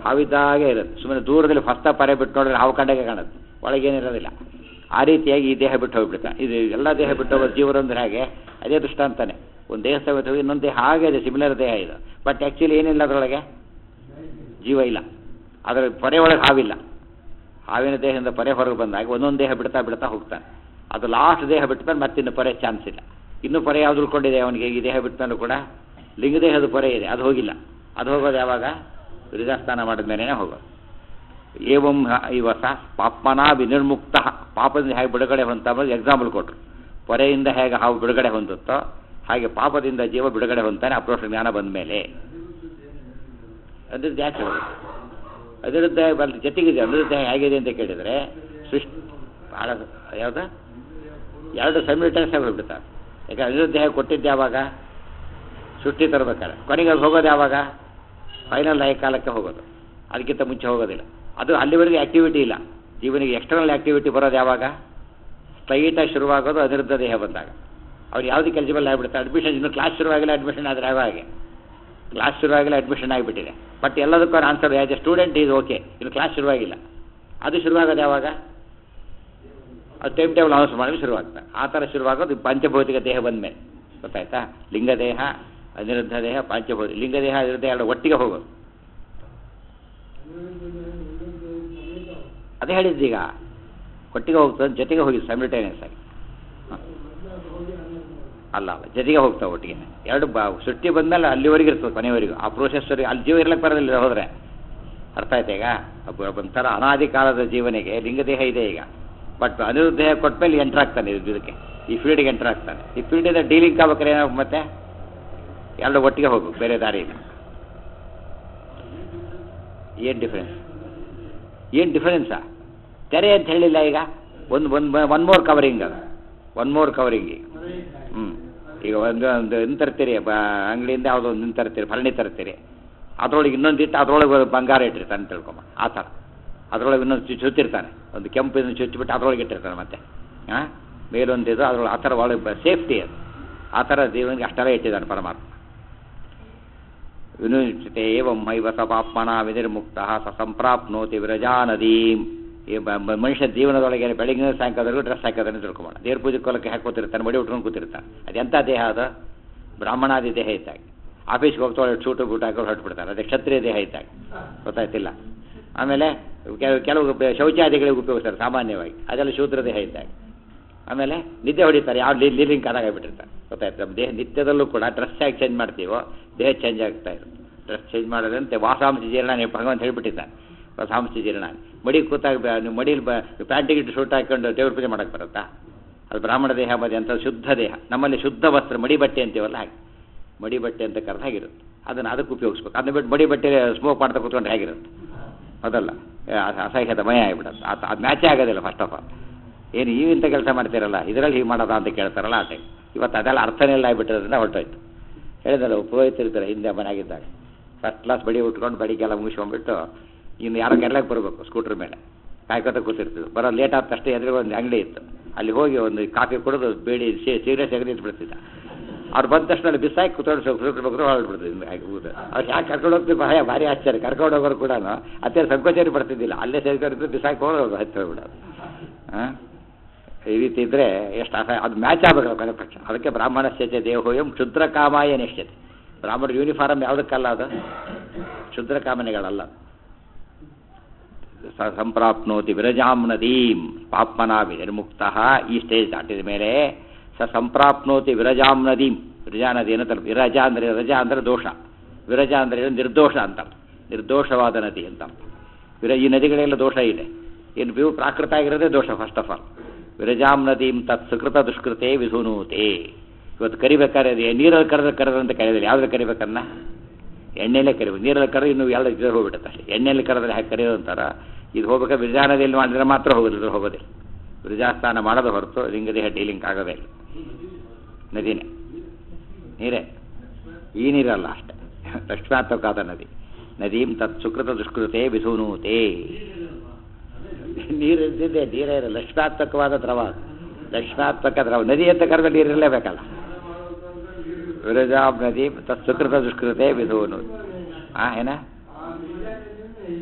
ಹಾವಿದ್ದಾಗೆ ಇರುತ್ತೆ ಸುಮ್ಮನೆ ದೂರದಲ್ಲಿ ಹೊಸ್ತ ಪರೆ ಬಿಟ್ಟು ನೋಡಿದ್ರೆ ಹಾವು ಕಂಡಾಗೆ ಕಾಣುತ್ತೆ ಒಳಗೇನಿರೋದಿಲ್ಲ ಆ ರೀತಿಯಾಗಿ ಈ ದೇಹ ಬಿಟ್ಟು ಹೋಗ್ಬಿಡುತ್ತೆ ಇದು ಎಲ್ಲ ದೇಹ ಬಿಟ್ಟು ಹೋಗೋ ಜೀವನಂದ್ರೆ ಹಾಗೆ ಅದೇ ದೃಷ್ಟಾಂತಾನೆ ಒಂದು ದೇಹ ಸಮೇತ ಇನ್ನೊಂದು ದೇಹ ಹಾಗೆ ಇದೆ ಸಿಮಿಲರ್ ದೇಹ ಇದು ಬಟ್ ಆ್ಯಕ್ಚುಲಿ ಏನಿಲ್ಲ ಅದರೊಳಗೆ ಜೀವ ಇಲ್ಲ ಅದರ ಪೊರೆ ಒಳಗೆ ಹಾವಿಲ್ಲ ಹಾವಿನ ದೇಹದಿಂದ ಪೊರೆ ಹೊರಗೆ ಬಂದಾಗ ಒಂದೊಂದು ದೇಹ ಬಿಡ್ತಾ ಬಿಡ್ತಾ ಹೋಗ್ತಾನೆ ಅದು ಲಾಸ್ಟ್ ದೇಹ ಬಿಟ್ಮೇಲೆ ಮತ್ತಿನ್ನು ಪೊರೆ ಚಾನ್ಸ್ ಇಲ್ಲ ಇನ್ನೂ ಪೊರೆ ಯಾವ್ದು ಉಳ್ಕೊಂಡಿದೆ ಅವನಿಗೆ ಈ ದೇಹ ಬಿಟ್ಮೇಲೂ ಕೂಡ ಲಿಂಗದೇಹದ ಪೊರೆ ಇದೆ ಅದು ಹೋಗಿಲ್ಲ ಅದು ಹೋಗೋದು ಯಾವಾಗ ವಿರಜಾಸ್ನಾನ ಮಾಡಿದ ಮೇಲೇ ಹೋಗೋದು ಏವಂ ಹ- ಇವಸ ಪಾಪ್ಮನ ವಿನಿರ್ಮುಕ್ತ ಪಾಪದಿಂದ ಹೇಗೆ ಬಿಡುಗಡೆ ಹೊಂತ ಎಕ್ಸಾಂಪಲ್ ಕೊಟ್ಟರು ಪೊರೆಯಿಂದ ಹೇಗೆ ಹಾವು ಬಿಡುಗಡೆ ಹೊಂದುತ್ತೋ ಹಾಗೆ ಪಾಪದಿಂದ ಜೀವ ಬಿಡುಗಡೆ ಹೊಂತಾನೆ ಅಪ್ರೋಷ ಜ್ಞಾನ ಬಂದ ಮೇಲೆ ಅದ್ರದ್ದು ಯಾಕೆ ಹೇಳೋದು? ಅನಿರುದ್ಧ ಬಲ್ ಜೊತೆಗಿದೆ ಅನಿರುದ್ಧ ಹೇಗಿದೆ ಅಂತ ಕೇಳಿದರೆ ಸೃಷ್ಟಿ ಭಾಳ ಯಾವುದು ಎರಡು ಸೈಮಿಲ್ಟೇನಿಯಸ್ ಆಗಿ ಹೋಗ್ಬಿಡ್ತಾರೆ ಯಾಕೆ ಅನಿರುದ್ಧ ಹೇಗೆ ಕೊಟ್ಟಿದ್ದು ಯಾವಾಗ ಸೃಷ್ಟಿ ತರಬೇಕಾದ್ರೆ ಕೊನೆಗೆ ಅದು ಹೋಗೋದು ಯಾವಾಗ ಫೈನಲ್ ಆಗಿ ಕಾಲಕ್ಕೆ ಹೋಗೋದು ಅದಕ್ಕಿಂತ ಮುಂಚೆ ಹೋಗೋದಿಲ್ಲ ಅದು ಅಲ್ಲಿವರೆಗೆ ಆ್ಯಕ್ಟಿವಿಟಿ ಇಲ್ಲ ಜೀವನಿಗೆ ಎಕ್ಸ್ಟರ್ನಲ್ ಆ್ಯಕ್ಟಿವಿಟಿ ಬರೋದು ಯಾವಾಗ ಸ್ಟ್ರೈಟಾಗಿ ಶುರುವಾಗೋದು ಅನಿರುದ್ಧ ದೇಹ ಬಂದಾಗ ಅವ್ರು ಯಾವುದಕ್ಕೆ ಎಲಿಜಿಬಲ್ ಆಗಿಬಿಡ್ತಾರೆ ಅಡ್ಮಿಷನ್ ಇನ್ನು ಕ್ಲಾಸ್ ಶುರುವಾಗಿಲ್ಲ ಅಡ್ಮಿಷನ್ ಆದರೆ ಹಾಗೆ ಕ್ಲಾಸ್ ಶುರುವಾಗಿಲ್ಲ ಅಡ್ಮಿಷನ್ ಆಗಿಬಿಟ್ಟಿದೆ ಬಟ್ ಎಲ್ಲದಕ್ಕೂ answer as a student is okay ಇನ್ನು ಕ್ಲಾಸ್ ಶುರುವಾಗಿಲ್ಲ ಅದು ಶುರುವಾಗೋದು ಯಾವಾಗ ಅದು ಟೈಮ್ ಟೇಬಲ್ ಅನೌನ್ಸ್ ಮಾಡಲು ಶುರುವಾಗ್ತದೆ ಆ ಥರ ಶುರುವಾಗೋದು ಪಂಚಭೌತಿಕ ದೇಹ ಬಂದ ಮೇಲೆ ಗೊತ್ತಾಯ್ತಾ ಲಿಂಗದೇಹ ಅನಿರುದ್ಧ ದೇಹ ಪಂಚಭೌತಿಕ ಲಿಂಗದೇಹ ಅನಿರುದ್ಧ ಎರಡು ಒಟ್ಟಿಗೆ ಹೋಗೋದು ಅದೇ ಹೇಳಿದ್ದೀಗ ಒಟ್ಟಿಗೆ ಹೋಗ್ತದೆ ಜೊತೆಗೆ ಹೋಗಿ ಸೈಮಿಲ್ಟೇನಿಯಸ್ ಆಗಿ ಹ. ಅಲ್ಲ ಅಲ್ಲ ಜೊತೆಗೆ ಹೋಗ್ತಾವೆ ಒಟ್ಟಿಗೆ ಎರಡು ಬಾ ಸೃಷ್ಟಿ ಬಂದಮೇಲೆ ಅಲ್ಲಿವರೆಗೆ ಇರ್ತದೆ ಕೊನೆವರೆಗೂ ಆ ಪ್ರೋಸೆಸ್ವರೆಗೆ ಅಲ್ಲಿ ಜೀವ ಇರ್ಲಕ್ಕೆ ಬರೋದಿಲ್ಲ ಹೋದರೆ ಅರ್ಥ ಆಯ್ತಾ ಈಗ ಒಬ್ಬ- ಒಂಥರ ಅನಾದಿ ಕಾಲದ ಜೀವನಿಗೆ ಲಿಂಗದೇಹ ಇದೆ ಈಗ ಬಟ್ ಅನಿರುದ್ಧ ದೇಹ ಕೊಟ್ಮೇಲೆ ಎಂಟರ್ ಆಗ್ತಾನೆ ಇದು- ಇದಕ್ಕೆ ಈ ಫೀಲ್ಡಿಗೆ ಎಂಟರ್ ಆಗ್ತಾನೆ ಈ ಫೀಲ್ಡಿಂದ ಡೀಲಿಂಗ್ ಆಗ್ಬೇಕಾದ್ರೆ ಏನಾಗ ಮತ್ತೆ ಎರಡು ಒಟ್ಟಿಗೆ ಹೋಗು ಬೇರೆ ದಾರಿ ಇಲ್ಲ ಏನು ಡಿಫರೆನ್ಸ್ ಏನು ಡಿಫರೆನ್ಸಾ ತೆರೆ ಅಂತ ಹೇಳಿಲ್ಲ ಈಗ ಒಂದು ಒಂದು ಒನ್ ಮೋರ್ ಕವರಿಂಗ್ ಅದು ಒನ್ ಮೋರ್ ಕವರಿಂಗ್ ಈಗ ಹ್ಞೂ ಈಗ ಒಂದು ಒಂದು ಇನ್ನು ತರ್ತೀರಿ ಬ ಅಂಗಡಿಯಿಂದ ಯಾವುದೋ ಒಂದು ಇನ್ನು ತರ್ತೀರಿ ಭರಣಿ ತರ್ತೀರಿ ಅದರೊಳಗೆ ಇನ್ನೊಂದು ಇಟ್ಟು ಅದರೊಳಗೆ ಒಂದು ಬಂಗಾರ ಇಟ್ಟಿರ್ತಾನೆ ಅಂತ ತಿಳ್ಕೊಂಬ ಆ ಥರ ಅದರೊಳಗೆ ಇನ್ನೊಂದು ಚು ಚುತ್ತಿರ್ತಾನೆ ಒಂದು ಕೆಂಪು ಇದನ್ನು ಚುಚ್ಚಿಬಿಟ್ಟು ಅದರೊಳಗೆ ಇಟ್ಟಿರ್ತಾನೆ ಮತ್ತೆ ಹಾಂ ಮೇಲೊಂದು ಇದು ಅದ್ರೊಳಗೆ ಆ ಥರ ಒಳಗೆ ಸೇಫ್ಟಿ ಅದು ಆ ಥರ ದೇವನಿಗೆ ಅಷ್ಟೆಲ್ಲ ಇಟ್ಟಿದ್ದಾನೆ ಪರಮಾತ್ಮ ವಿನುಚಿತೆ ಏವಂ ಹೈವ ಸ ಪಾಪ್ಮನ ವಿನಿರ್ಮುಕ್ತ ಸ ಸಂಪ್ರಾಪ್ನೋತಿ ವಿರಜಾ ನದೀಂ ಈ ಬ- ಬ- ಮನುಷ್ಯ ಜೀವನದೊಳಗೆ ಬೆಳಗಿನ ಸಾಯಂಕಾಲದವರೆಗೂ ಡ್ರೆಸ್ ಹಾಕೋದನ್ನು ತಿಳ್ಕೊಬೋಣ ದೇವ್ರ ಪೂಜೆ ಕೊಲಕ್ಕೆ ಹಾಕಿ ಕೂತಿರ್ತಾನೆ ಮಡಿ ಉಟ್ಕೊಂಡು ಕೂತಿರ್ತಾನೆ ಅದೆಂಥ ದೇಹ ಅದು ಬ್ರಾಹ್ಮಣಾದಿ ದೇಹ ಇದ್ದಾಗ ಆಫೀಸ್ಗೆ ಹೋಗ್ತಾಳೆ ಸೂಟು ಬೂಟ್ ಹಾಕೊಂಡು ಹೊರಟ್ಬಿಡ್ತಾರೆ ಅದೇ ಕ್ಷತ್ರಿಯ ದೇಹ ಇದ್ದಾಗ ಗೊತ್ತಾಯ್ತಿಲ್ಲ ಆಮೇಲೆ ಕೆಲವು ಕೆಲವು ಬೆ- ಶೌಚಾದಿಗಳಿಗೆ ಉಪಯೋಗಿಸ್ತಾರೆ ಸಾಮಾನ್ಯವಾಗಿ ಅದೆಲ್ಲ ಶೂದ್ರ ದೇಹ ಇದ್ದಾಗ ಆಮೇಲೆ ನಿದ್ದೆ ಹೊಡಿತಾರೆ ಯಾವ ಲೀಲಿಂಗ್ ಕಾದಾಗ ಆಗಿಬಿಟ್ಟಿರ್ತಾರೆ ಗೊತ್ತಾಯ್ತು ನಮ್ಮ ದೇಹ ನಿತ್ಯದಲ್ಲೂ ಕೂಡ ಡ್ರೆಸ್ ಹೇಗೆ ಚೇಂಜ್ ಮಾಡ್ತೀವೋ ದೇಹ ಚೇಂಜ್ ಆಗ್ತಾ ಇರುತ್ತೆ ಡ್ರೆಸ್ ಚೇಂಜ್ ಮಾಡೋದಂತೆ ವಾಸಾಂಶ ಜೀರ್ಣ ನೀವು ಭಗವಂತ ಹೇಳ್ಬಿಟ್ಟಿದ್ದಾನೆ ವಾಸಾಂಶ ಜೀರ್ಣ ಮಡಿ ಕೂತಾಗ ಬ- ನೀವು ಮಡಿಲಿ ಬ ಪ್ಯಾಂಟಿಗೆ ಇಟ್ಟು ಶೂಟ್ ಹಾಕೊಂಡು ದೇವ್ರ ಪೂಜೆ ಮಾಡೋಕ್ಕೆ ಬರುತ್ತಾ ಅದು ಬ್ರಾಹ್ಮಣ ದೇಹ ಮದಿ ಅಂತ ಶುದ್ಧ ದೇಹ ನಮ್ಮಲ್ಲಿ ಶುದ್ಧ ವಸ್ತ್ರ ಮಡಿ ಬಟ್ಟೆ ಅಂತೀವಲ್ಲ ಹಾಗೆ ಮಡಿ ಬಟ್ಟೆ ಅಂತ ಕರೆದು ಹಾಗಿರುತ್ತೆ ಅದನ್ನು ಅದಕ್ಕೆ ಉಪಯೋಗಿಸ್ಬೇಕು ಅದನ್ನ ಬಿಟ್ಟು ಮಡಿ ಬಟ್ಟೆ ಸ್ಮೋಕ್ ಮಾಡ್ತಾ ಕೂತ್ಕೊಂಡು ಹೇಗಿರುತ್ತೆ ಅದಲ್ಲ ಏ, ಅಸ- ಅಸಹ್ಯದ ಮಯ ಆಗಿಬಿಡುತ್ತೆ ಅದು ಅದು ಮ್ಯಾಚೇ ಆಗೋದಿಲ್ಲ ಫಸ್ಟ್ ಆಫ್ ಆಲ್ ಏನು ನೀವು ಇಂಥ ಕೆಲಸ ಮಾಡ್ತೀರಲ್ಲ ಇದರಲ್ಲಿ ಹೀಗೆ ಮಾಡೋದಾ ಅಂತ ಕೇಳ್ತಾರಲ್ಲ ಆ ಟೈಮ್ ಇವತ್ತು ಅದೆಲ್ಲ ಅರ್ಥನೇ ಇಲ್ಲ ಆಗಿಬಿಟ್ಟಿರೋದ್ರಿಂದ ಹೊರಟೋಯ್ತು ಹೇಳಿದಲ್ಲ ಪುರೋಹಿತರಿರ್ತಾರೆ ಹಿಂದೆ ಮನೆಯಾಗಿದ್ದಾಗ ಫಸ್ಟ್ ಕ್ಲಾಸ್ ಬಡಿ ಉಟ್ಕೊಂಡು ಬಡಿಗೆಲ್ಲ ಮುಗಿಸ್ಕೊಂಡ್ಬಿಟ್ಟು ಇನ್ನು ಯಾರೋ ಕೆರ್ಲಕ್ಕೆ ಬರಬೇಕು ಸ್ಕೂಟ್ರ್ ಮೇಲೆ ಕಾಯ್ಕೊತ ಕೂತಿರ್ತಿದ್ರು ಬರೋ ಲೇಟ್ ಆದ ತಕ್ಷಣ ಎದುರಿಗೆ ಒಂದು ಅಂಗಡಿ ಇತ್ತು ಅಲ್ಲಿ ಹೋಗಿ ಒಂದು ಕಾಫಿ ಕುಡಿದು ಬೇಡಿ ಸೀರಿಯಸ್ ಆಗಿ ನಿಂತ್ಬಿಡ್ತಿದ್ದ ಅವ್ರು ಬಂದ ತಕ್ಷಣ ಅಲ್ಲಿ ಬಿಸಾಕಿ ಕುತ್ಕೊಂಡು ಸ್ಕೂಟ್ರ್ ಬಗ್ಗೆ ಹೊರಡ್ಬಿಡ್ತಿದ್ರು ಹಾಗೆ ಊಟ ಅವ್ರು ಯಾಕೆ ಕರ್ಕೊಂಡು ಹೋಗ್ತೀವಿ ಭಯ ಭಾರಿ ಆಶ್ಚರ್ಯ ಕರ್ಕೊಂಡು ಹೋಗೋರು ಕೂಡ ಅತ್ಯಂತ ಸಂಕೋಚರಿ ಪಡ್ತಿದ್ದಿಲ್ಲ ಅಲ್ಲೇ ಸೇರ್ಕೊಂಡು ಬಿಸಾಕಿ ಹೋಗೋದು ಹತ್ತಿ ಹೋಗ್ಬಿಡೋದು ಹಾಂ ಈ ರೀತಿ ಇದ್ದರೆ ಎಷ್ಟು ಅಸ ಅದು ಮ್ಯಾಚ್ ಆಗಬೇಕು ಕೊನೆ ಪಕ್ಷ ಅದಕ್ಕೆ ಬ್ರಾಹ್ಮಣ ಶಚ ದೇಹೋಯಂ ಕ್ಷುದ್ರ ಕಾಮಾಯ ನಿಶ್ಚತೆ ಬ್ರಾಹ್ಮಣರ ಯೂನಿಫಾರ್ಮ್ ಯಾವುದಕ್ಕಲ್ಲ ಅದು ಕ್ಷುದ್ರ ಕಾಮನೆಗಳಲ್ಲ ಸ ಸಂಪ್ರಾಪ್ನೋತಿ ವಿರಜಾಂ ನದೀಂ ಪಾಪ್ಮನ ವಿನಿರ್ಮುಕ್ತ ಈ ಸ್ಟೇಜ್ ದಾಟಿದ ಮೇಲೆ ಸ ಸಂಪ್ರಾಪ್ನೋತಿ ವಿರಜಾಂ ನದೀಂ ವಿರಜಾ ನದಿ ಏನಂತಾರೆ ವಿರಜ ಅಂದರೆ ರಜಾ ಅಂದರೆ ದೋಷ ವಿರಜ ಅಂದರೆ ಏನು ನಿರ್ದೋಷ ಅಂತ ನಿರ್ದೋಷವಾದ ನದಿ ಅಂತ ವಿರ ಈ ನದಿಗಳೆಲ್ಲ ದೋಷ ಇದೆ ಏನು ಇವು ಪ್ರಾಕೃತ ಆಗಿರೋದೇ ದೋಷ ಫಸ್ಟ್ ಆಫ್ ಆಲ್ ವಿರಜಾಂ ನದೀಂ ತತ್ ಸುಕೃತ ದುಷ್ಕೃತೆ ವಿಧುನೂತೆ ಇವತ್ತು ಕರಿಬೇಕಾದ್ರೆ ಅದು ನೀರಲ್ಲಿ ಕರೆದ್ರೆ ಕರೆದಂತ ಕರೆಯೋದಿಲ್ಲ ಯಾವ್ದ್ರಲ್ಲಿ ಕರಿಬೇಕನ್ನ ಎಣ್ಣೆಲೆ ಕರಿಬೇಕು ನೀರಲ್ಲಿ ಕರೆದು ಇನ್ನು ಎಲ್ಲ ಇದು ಹೋಗ್ಬಿಡುತ್ತೆ ಅಷ್ಟೇ ಎಣ್ಣೆಯಲ್ಲಿ ಕರೆದ್ರೆ ಹಾಕಿ ಕರೆಯೋದು ಅಂತಾರ ಇದು ಹೋಗ್ಬೇಕಾದ್ರೆ ವಿರಜಾನದಿಯಲ್ಲಿ ಮಾಡಿದ್ರೆ ಮಾತ್ರ ಹೋಗೋದಿಲ್ಲ ಹೋಗೋದಿಲ್ಲ ವಿರಜಾಸ್ನಾನ ಮಾಡೋದು ಹೊರತು ಲಿಂಗದೇಹ ಡೀಲಿಂಗ್ ಆಗೋದೇ ಇಲ್ಲ ನದಿನೇ ನೀರೇ ಈ ನೀರಲ್ಲ ಅಷ್ಟೇ ಲಕ್ಷ್ಮಾತ್ಮಕಾದ ನದಿ ನದೀಂ ತತ್ ಸುಕೃತ ದುಷ್ಕೃತೆ ವಿಧುನೂತೆ ನೀರು ಇದ್ದಿದ್ದೆ ನೀರೇ ಇರಲ್ಲ ಲಕ್ಷ್ಮಾತ್ಮಕವಾದ ದ್ರವ ಅದು. ಲಕ್ಷ್ಮಾತ್ಮಕ ದ್ರವ ನದಿ ಅಂತ ಕರೆದ ನೀರು ಇರಲೇಬೇಕಲ್ಲ ವಿರಜಾಂ ನದಿ ತತ್ ಸುಕೃತ ದುಷ್ಕೃತೆ ವಿಧೂನು ಆ ಏನ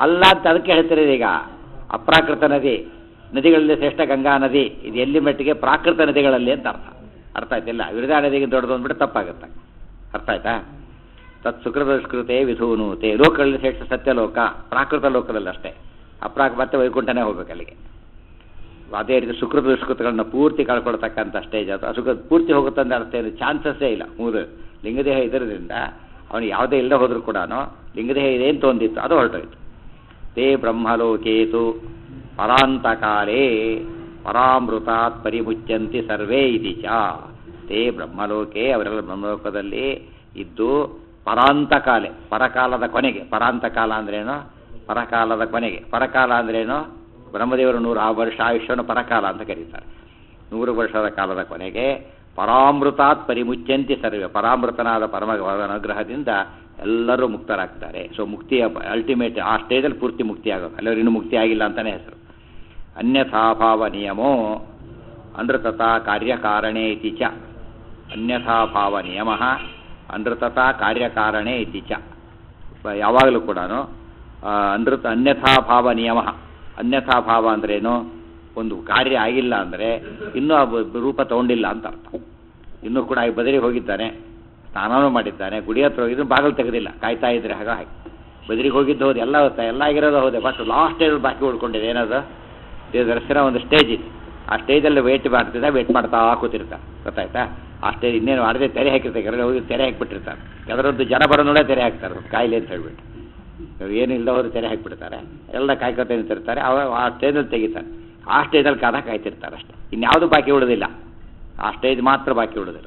ಅಲ್ಲ ಅಂತ ಅದಕ್ಕೆ ಹೇಳ್ತಾರೆ ಈಗ ಅಪ್ರಾಕೃತ ನದಿ ನದಿಗಳಲ್ಲಿ ಶ್ರೇಷ್ಠ ಗಂಗಾ ನದಿ ಇದು ಎಲ್ಲಿ ಮಟ್ಟಿಗೆ ಪ್ರಾಕೃತ ನದಿಗಳಲ್ಲಿ ಅಂತ ಅರ್ಥ ಅರ್ಥ ಆಯ್ತಿಲ್ಲ ವಿರದಾ ನದಿಗೆ ದೊಡ್ಡದು ಅಂದ್ಬಿಟ್ಟು ತಪ್ಪಾಗುತ್ತೆ ಅರ್ಥ ಆಯ್ತಾ ತತ್ ಸುಕೃತಸ್ಕೃತೆ ವಿಧೂನುತೆ ಲೋಕಗಳಲ್ಲಿ ಶ್ರೇಷ್ಠ ಸತ್ಯಲೋಕ ಪ್ರಾಕೃತ ಲೋಕದಲ್ಲಿ ಅಷ್ಟೇ ಅಪ್ರಾಕ ಮತ್ತೆ ವೈಕುಂಠನೇ ಹೋಗ್ಬೇಕು ಅಲ್ಲಿಗೆ ಅದೇ ರೀತಿ ಸುಕೃತ ದುಷ್ಕೃತಗಳನ್ನ ಪೂರ್ತಿ ಕಳ್ಕೊಳ್ತಕ್ಕಂಥ ಸ್ಟೇಜ್ ಅದು ಅಸುಖ ಪೂರ್ತಿ ಹೋಗುತ್ತಂದ್ರೆ ಅರ್ಥ ಏನು ಚಾನ್ಸಸ್ಸೇ ಇಲ್ಲ ಮೂರು ಲಿಂಗದೇಹ ಇದರಿಂದ ಅವನು ಯಾವುದೇ ಇಲ್ಲದೆ ಹೋದರೂ ಕೂಡ ಲಿಂಗದೇಹ ಇದೆ ಅಂತ ಒಂದಿತ್ತು ಅದು ಹೊರಟೋಯ್ತು ತೇ ಬ್ರಹ್ಮಲೋಕೇತು ಪರಾಂತಕಾಲೇ ಪರಾಮೃತಾತ್ ಪರಿಮುಚ್ಯಂತಿ ಸರ್ವೇ ಇತಿ ಚ ತೇ ಬ್ರಹ್ಮಲೋಕೆ ಅವರೆಲ್ಲ ಬ್ರಹ್ಮಲೋಕದಲ್ಲಿ ಇದ್ದು ಪರಾಂತಕಾಲೆ ಪರಕಾಲದ ಕೊನೆಗೆ ಪರಾಂತಕಾಲ ಅಂದ್ರೇನು ಪರಕಾಲದ ಕೊನೆಗೆ ಪರಕಾಲ ಅಂದ್ರೇನು ಬ್ರಹ್ಮದೇವರು ನೂರು ಆ ವರ್ಷ ಆಯುಷ್ಯವನ್ನು ಪರಕಾಲ ಅಂತ ಕರೀತಾರೆ ನೂರು ವರ್ಷದ ಕಾಲದ ಕೊನೆಗೆ ಪರಾಮೃತಾತ್ ಪರಿಮುಚ್ಯಂತಿ ಸರ್ವೆ ಪರಾಮೃತನಾದ ಪರಮ ಅನುಗ್ರಹದಿಂದ ಎಲ್ಲರೂ ಮುಕ್ತರಾಗ್ತಾರೆ ಸೊ ಮುಕ್ತಿಯ ಅಲ್ಟಿಮೇಟ್ ಆ ಸ್ಟೇಜಲ್ಲಿ ಪೂರ್ತಿ ಮುಕ್ತಿ ಆಗೋದು ಅಲ್ಲಿವ್ರು ಇನ್ನೂ ಮುಕ್ತಿ ಆಗಿಲ್ಲ ಅಂತಲೇ ಹೆಸರು ಅನ್ಯಥಾಭಾವ ನಿಯಮೋ ಅನೃತತಾ ಕಾರ್ಯಕಾರಣೇ ಇತಿ ಚ ಅನ್ಯಥಾಭಾವ ನಿಯಮ ಅನೃತತಾ ಕಾರ್ಯಕಾರಣೇ ಇತಿ ಚ ಬ- ಯಾವಾಗಲೂ ಕೂಡ ಅನೃತ ಅನ್ಯಥಾಭಾವ ನಿಯಮ ಅನ್ಯಥಾಭಾವ ಅಂದ್ರೇನು ಒಂದು ಕಾರ್ಯ ಆಗಿಲ್ಲ ಅಂದರೆ ಇನ್ನೂ ಆ ಬ- ರೂಪ ತಗೊಂಡಿಲ್ಲ ಅಂತ ಅರ್ಥ ಇನ್ನೂ ಕೂಡ ಈ ಬದರಿಗೆ ಹೋಗಿದ್ದಾನೆ ಸ್ನಾನನೂ ಮಾಡಿದ್ದಾನೆ ಗುಡಿ ಹತ್ರ ಹೋಗಿದ್ದು ಬಾಗಿಲು ತೆಗೆದಿಲ್ಲ ಕಾಯ್ತಾ ಇದ್ರೆ ಹಾಗೆ ಹಾಗೆ ಬದರಿಗೆ ಹೋಗಿದ್ದು ಹೋದೆ ಎಲ್ಲ ಹೋಗ್ತಾ ಎಲ್ಲ ಆಗಿರೋದು ಹೋದೆ ಬಟ್ ಲಾಸ್ಟ್ ಸ್ಟೇಜ್ ಬಾಕಿ ಉಳ್ಕೊಂಡಿದೆ ಏನದು ದೇವ್ರ ದರ್ಶನ ಒಂದು ಸ್ಟೇಜ್ ಇದೆ ಆ ಸ್ಟೇಜಲ್ಲಿ ವೇಟ್ ಮಾಡ್ತಿದ್ದ ವೇಟ್ ಮಾಡ್ತಾ ಕೂತಿರ್ತಾರೆ ಗೊತ್ತಾಯ್ತಾ ಆ ಸ್ಟೇಜ್ ಇನ್ನೇನು ಮಾಡದೆ ತೆರೆ ಹಾಕಿರ್ತಾರೆ ಕೆಳಗಡೆ ಹೋಗಿ ತೆರೆ ಹಾಕಿಬಿಟ್ಟಿರ್ತಾರೆ ಅದರದ್ದು ಜನ ಬರೋ ನೋಡೇ ತೆರೆ ಹಾಕ್ತಾರೆ ಅದು ಕಾಯಿಲೆ ಅಂತ ಹೇಳ್ಬಿಟ್ಟು ಇವ್ರು ಏನು ಇಲ್ಲದ ಹೋದ್ರೆ ತೆರೆ ಹಾಕಿಬಿಡ್ತಾರೆ ಎಲ್ಲ ಕಾಯ್ಕೊತ ನಿಂತಿರ್ತಾರೆ ಅವ ಆ ಸ್ಟೇಜಲ್ಲಿ ತೆಗಿತಾರೆ ಆ ಸ್ಟೇಜಲ್ಲಿ ಕಾದ ಕಾಯ್ತಿರ್ತಾರೆ ಅಷ್ಟೇ ಇನ್ಯಾವುದು ಬಾಕಿ ಉಳಿದಿಲ್ಲ ಆ ಸ್ಟೇಜ್ ಮಾತ್ರ ಬಾಕಿ ಉಳಿದಿಲ್ಲ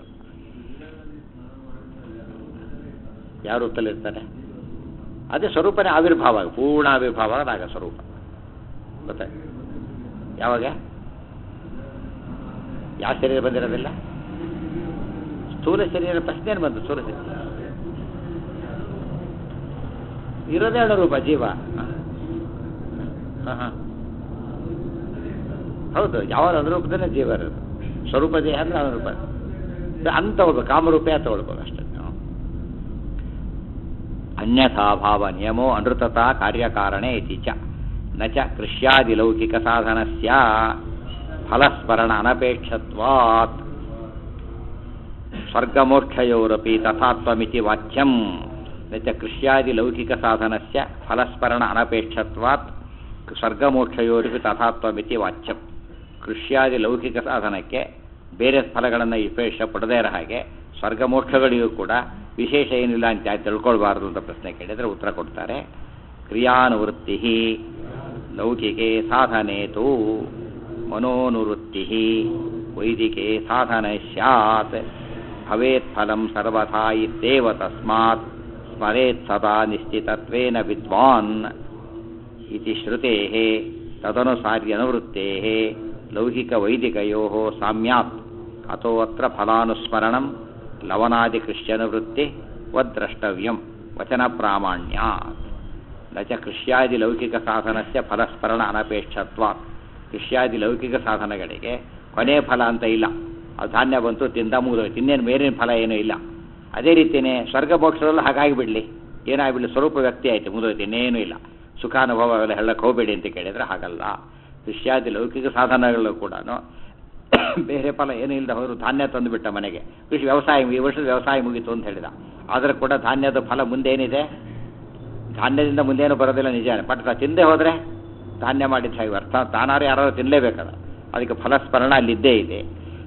ಯಾವ ರೂಪದಲ್ಲಿ ಇರ್ತಾರೆ ಅದೇ ಸ್ವರೂಪನೇ ಆವಿರ್ಭಾವ ಪೂರ್ಣ ಆವಿರ್ಭಾವ ಆಗ ಸ್ವರೂಪ ಗೊತ್ತಾಯ್ತು ಯಾವಾಗ ಯಾವ ಶರೀರ ಬಂದಿರೋದಿಲ್ಲ ಸ್ಥೂಲ ಶರೀರ ಪ್ರಶ್ನೆ ಏನು ಬಂತು ಸ್ಥೂಲ ಶರೀರ ಇರೋದೇ ಎರಡು ರೂಪ ಜೀವ ಹಾಂ ಹಾಂ ಹೌದು ಯಾವ ಅನುರೂಪದಲ್ಲೇ ಜೀವ ಇರೋದು ಸ್ವರೂಪ ದೇಹ ಅಂದ್ರೆ ಅನುರೂಪ ಅಂತ ತಗೊಳ್ಬೇಕು ಕಾಮರೂಪೇ ತಗೊಳ್ಬೋದು ಅಷ್ಟೇ ಹ್ಮ್. ಅನ್ಯಥಾ ಭಾವ ನಿಯಮೋ ಅನೃತತಾ ಕಾರ್ಯಕಾರಣೆ ಇತಿ ಚ ನ ಚ ಕೃಷ್ಯಾದಿಲೌಕಿಕ ಸಾಧನಸ್ಯ ಫಲಸ್ಮರಣ ಅನಪೇಕ್ಷತ್ವಾತ್ ಸ್ವರ್ಗಮೋಕ್ಷಯೋರಪಿ ತಥಾತ್ವಮಿತಿ ವಾಕ್ಯಂ ನ ಚ ಕೃಷ್ಯಾದಿಲೌಕಿಕ ಸಾಧನಸ್ಯ ಫಲಸ್ಮರಣ ಅನಪೇಕ್ಷತ್ವಾತ್ ಸ್ವರ್ಗಮೋಕ್ಷಯೋರಪಿ ತಥಾತ್ವಮಿತಿ ವಾಚ್ಯಂ ಕೃಷ್ಯಾದಿ ಲೌಕಿಕ ಸಾಧನಕ್ಕೆ ಬೇರೆ ಫಲಗಳನ್ನು ವಿಶೇಷ ಪಡದೇ ಇರೋ ಹಾಗೆ ಸ್ವರ್ಗಮೋಕ್ಷಗಳಿಗೂ ಕೂಡ ವಿಶೇಷ ಏನಿಲ್ಲ ಅಂತ ಯಾಕೆ ತಿಳ್ಕೊಳ್ಬಾರ್ದು ಅಂತ ಪ್ರಶ್ನೆ ಕೇಳಿದರೆ ಉತ್ತರ ಕೊಡ್ತಾರೆ ಕ್ರಿಯಾನುವೃತ್ತಿ ಲೌಕಿಕೆ ಸಾಧನೇತು ಮನೋನುವೃತ್ತಿ ವೈದಿಕೆ ಸಾಧನ ಸ್ಯಾತ್ ಭವೇತ್ ಫಲಂ ಸರ್ವಥಾ ಇತ್ಯೇವ ತಸ್ಮಾತ್ ಸ್ಮರೇತ್ ಸದಾ ನಿಶ್ಚಿತತ್ವೇನ ವಿದ್ವಾನ್ ಇತಿ ಶ್ರುತೇಃ ತದನುಸಾರ್ಯನುವೃತ್ತೇಃ ಲೌಕಿಕವೈದಿಕಯೋः ಸಾಮ್ಯಾತ್ ಅತೋ ಅತ್ರ ಫಲಾನುಸ್ಮರಣಂ ಲವನಾದಿಕೃಷ್ಯನುವೃತ್ತಿ ವದ್ದ್ರಷ್ಟವ್ಯಂ ವಚನ ಪ್ರಾಮಾಣ್ಯಾತ್ ನ ಚ ಕೃಷ್ಯಾದಿ ಲೌಕಿಕ ಸಾಧನಸ್ಯ ಫಲಸ್ಮರಣ ಅನಪೇಕ್ಷತ್ವಾತ್ ಕೃಷ್ಯಾದಿ ಲೌಕಿಕ ಸಾಧನಗಳಿಗೆ ಕೊನೆ ಫಲ ಅಂತ ಇಲ್ಲ ಅದು ಧಾನ್ಯ ಬಂತು ತಿಂದ ಮುಗಿದೋಯ್ತು ಇನ್ನೇನು ಮೇಲಿನ ಫಲ ಏನೂ ಇಲ್ಲ ಅದೇ ರೀತಿಯೇ ಸ್ವರ್ಗ ಮೋಕ್ಷದಲ್ಲೂ ಹಾಗಾಗಿ ಬಿಡಲಿ ಏನಾಗ್ಬಿಡಲಿ ಸ್ವರೂಪ ವ್ಯಕ್ತಿ ಆಯಿತು ಮುಗಿದೋಯ್ತು ಇನ್ನೇನೂ ಇಲ್ಲ ಸುಖಾನುಭವ ಅವೆಲ್ಲ ಹೇಳಕ್ಕೆ ಹೋಗಬೇಡಿ ಅಂತ ಕೇಳಿದರೆ ಹಾಗಲ್ಲ ಕೃಷ್ಯಾದಿ ಲೌಕಿಕ ಸಾಧನಗಳು ಕೂಡ ಬೇರೆ ಫಲ ಏನೂ ಇಲ್ಲದೆ ಹೋದ್ರು ಧಾನ್ಯ ತಂದುಬಿಟ್ಟ ಮನೆಗೆ ಕೃಷಿ ವ್ಯವಸಾಯ ಈ ವರ್ಷದ ವ್ಯವಸಾಯ ಮುಗೀತು ಅಂತ ಹೇಳಿದ ಆದರೆ ಕೂಡ ಧಾನ್ಯದ ಫಲ ಮುಂದೆ ಏನಿದೆ ಧಾನ್ಯದಿಂದ ಮುಂದೇನು ಬರೋದಿಲ್ಲ ನಿಜಾನೇ ಬಟ್ ತಾ ತಿಂದೇ ಹೋದರೆ ಧಾನ್ಯ ಮಾಡಿದ ಹಾಗೆ ಅರ್ಥ ತಾನಾರು ಯಾರು ತಿನ್ನಲೇಬೇಕಲ್ಲ ಅದಕ್ಕೆ ಫಲಸ್ಮರಣ ಅಲ್ಲಿದ್ದೇ ಇದೆ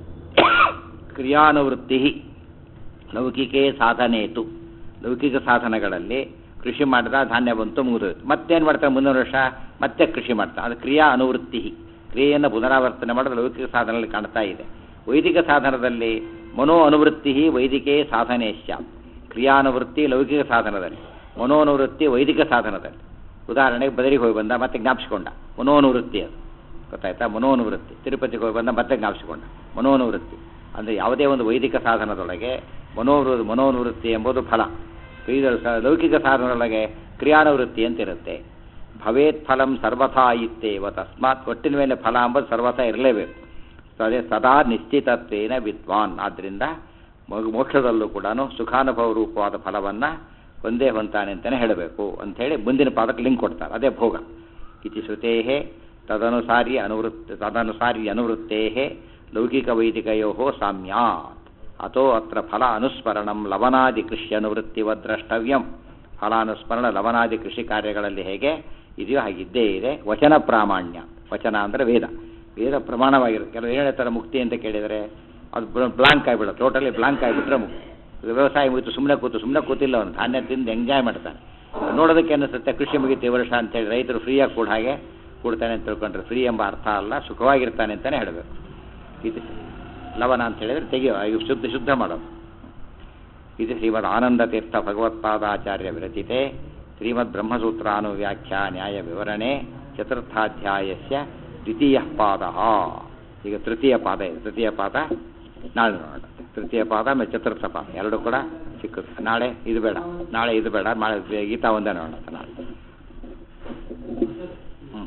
ಕ್ರಿಯಾನುವೃತ್ತಿ ಲೌಕಿಕೇ ಸಾಧನೇತು ಲೌಕಿಕ ಸಾಧನಗಳಲ್ಲಿ ಕೃಷಿ ಮಾಡಿದ ಧಾನ್ಯ ಬಂತು ಮುಗಿದೋಯ್ತು ಮತ್ತೇನು ಮಾಡ್ತಾರೆ ಮುಂದಿನ ವರ್ಷ ಮತ್ತೆ ಕೃಷಿ ಮಾಡ್ತಾರೆ ಅದು ಕ್ರಿಯಾ ಅನುವೃತ್ತಿ ಕ್ರಿಯೆಯನ್ನು ಪುನರಾವರ್ತನೆ ಮಾಡೋದು ಲೌಕಿಕ ಸಾಧನದಲ್ಲಿ ಕಾಣ್ತಾ ಇದೆ ವೈದಿಕ ಸಾಧನದಲ್ಲಿ ಮನೋ ಅನುವೃತ್ತಿ ವೈದಿಕೇ ಸಾಧನೇಶ್ಯ ಕ್ರಿಯಾನುವೃತ್ತಿ ಲೌಕಿಕ ಸಾಧನದಲ್ಲಿ ಮನೋನುವೃತ್ತಿ ವೈದಿಕ ಸಾಧನದಲ್ಲಿ ಉದಾಹರಣೆಗೆ ಬದರಿಗೆ ಹೋಗಿ ಬಂದ ಮತ್ತೆ ಜ್ಞಾಪಿಸಿಕೊಂಡ ಮನೋನುವೃತ್ತಿ ಅದು ಗೊತ್ತಾಯ್ತಾ ಮನೋನುವೃತ್ತಿ ತಿರುಪತಿಗೆ ಹೋಗಿ ಬಂದ ಮತ್ತೆ ಜ್ಞಾಪಿಸಿಕೊಂಡ ಮನೋನುವೃತ್ತಿ ಅಂದರೆ ಯಾವುದೇ ಒಂದು ವೈದಿಕ ಸಾಧನದೊಳಗೆ ಮನೋವೃ ಮನೋನುವೃತ್ತಿ ಎಂಬುದು ಫಲ ಇದು ಸ- ಲೌಕಿಕ ಸಾಧನದೊಳಗೆ ಕ್ರಿಯಾನುವೃತ್ತಿ ಅಂತ ಇರುತ್ತೆ ಭವೇತ್ ಫಲಂ ಸರ್ವಥಾ ಇತ್ತೇವ ತಸ್ಮಾತ್ ಒಟ್ಟಿನ ಮೇಲೆ ಫಲ ಎಂಬುದು ಸರ್ವಥಾ ಇರಲೇಬೇಕು ಸೊ ಅದೇ ಸದಾ ನಿಶ್ಚಿತತ್ವೇನ ವಿದ್ವಾನ್ ಆದ್ದರಿಂದ ಮಗು ಮೋಕ್ಷದಲ್ಲೂ ಕೂಡ ಸುಖಾನುಭವ ರೂಪವಾದ ಫಲವನ್ನು ಒಂದೇ ಹೊಂತಾನೆ ಅಂತಲೇ ಹೇಳಬೇಕು ಅಂಥೇಳಿ ಮುಂದಿನ ಪಾದಕ್ಕೆ ಲಿಂಕ್ ಕೊಡ್ತಾರೆ ಅದೇ ಭೋಗ ಇತಿ ಶ್ರುತೇ ತದನುಸಾರಿ ಅನುವೃತ್ತ ತದನುಸಾರಿ ಅನುವೃತ್ತೇ ಲೌಕಿಕವೈದಿಕಯೋ ಸಾಮ್ಯಾತ್ ಅಥೋ ಅತ್ರ ಫಲ ಅನುಸ್ಮರಣಂ ಲವನಾದಿ ಕೃಷಿ ಅನುವೃತ್ತಿವ ದ್ರಷ್ಟವ್ಯಂ ಫಲಾನುಸ್ಮರಣ ಲವನಾದಿ ಕೃಷಿ ಕಾರ್ಯಗಳಲ್ಲಿ ಹೇಗೆ ಇದೆಯೋ ಹಾಗಿದ್ದೇ ಇದೆ ವಚನ ಪ್ರಾಮಾಣ್ಯ ವಚನ ಅಂದರೆ ವೇದ ವೇದ ಪ್ರಮಾಣವಾಗಿರುತ್ತೆ ಕೆಲವು ಏನು ಹೇಳ್ತಾರೆ ಮುಕ್ತಿ ಅಂತ ಕೇಳಿದರೆ ಅದು ಬ್ಲಾಂಕ್ ಆಗಿಬಿಡುತ್ತೆ ಟೋಟಲಿ ಬ್ಲಾಂಕ್ ಆಗಿಬಿಟ್ರೆ ಮುಕ್ತಿ ವ್ಯವಸಾಯ ಮುಗಿತು ಸುಮ್ಮನೆ ಕೂತು ಸುಮ್ಮನೆ ಕೂತಿಲ್ಲ ಅವನು ಧಾನ್ಯ ತಿಂದು ಎಂಜಾಯ್ ಮಾಡ್ತಾನೆ ನೋಡೋದಕ್ಕೆ ಅನ್ನಿಸುತ್ತೆ ಕೃಷಿ ಮುಗಿತು ಈ ವರ್ಷ ಅಂತೇಳಿ ರೈತರು ಫ್ರೀಯಾಗಿ ಕೂಡ ಹಾಗೆ ಕೊಡ್ತಾನೆ ಅಂತ ತಿಳ್ಕೊಂಡ್ರೆ ಫ್ರೀ ಎಂಬ ಅರ್ಥ ಅಲ್ಲ ಸುಖವಾಗಿರ್ತಾನೆ ಅಂತಲೇ ಹೇಳಬೇಕು ಇದು ಲವಣ ಅಂತ ಹೇಳಿದ್ರೆ ತೆಗೆಯೋ ಇದು ಶುದ್ಧ ಶುದ್ಧ ಮಾಡೋದು ಇದು ಶ್ರೀಮದ್ ಆನಂದ ತೀರ್ಥ ಭಗವತ್ಪಾದಾಚಾರ್ಯ ವಿರಚಿತೆ ಶ್ರೀಮದ್ ಬ್ರಹ್ಮಸೂತ್ರಾನುವ್ಯಾಖ್ಯಾ ನ್ಯಾಯ ವಿವರಣೆ ಚತುರ್ಥಾಧ್ಯಾಯಸ್ಯ ದ್ವಿತೀಯ ಪಾದ ಈಗ ತೃತೀಯ ಪಾದ ಇದೆ ತೃತೀಯ ಪಾದ ನಾಳೆ ನೋಡೋಣ ತೃತೀಯ ಪಾದ ಆಮೇಲೆ ಚತುರ್ಥ ಪಾದ ಎರಡು ಕೂಡ ಸಿಕ್ಕುತ್ತೆ ನಾಳೆ ಇದು ಬೇಡ ನಾಳೆ ಇದು ಬೇಡ ನಾಳೆ ಗೀತಾ ಒಂದೇ ನೋಡೋಣ ನಾಳೆ ಹ್ಞೂ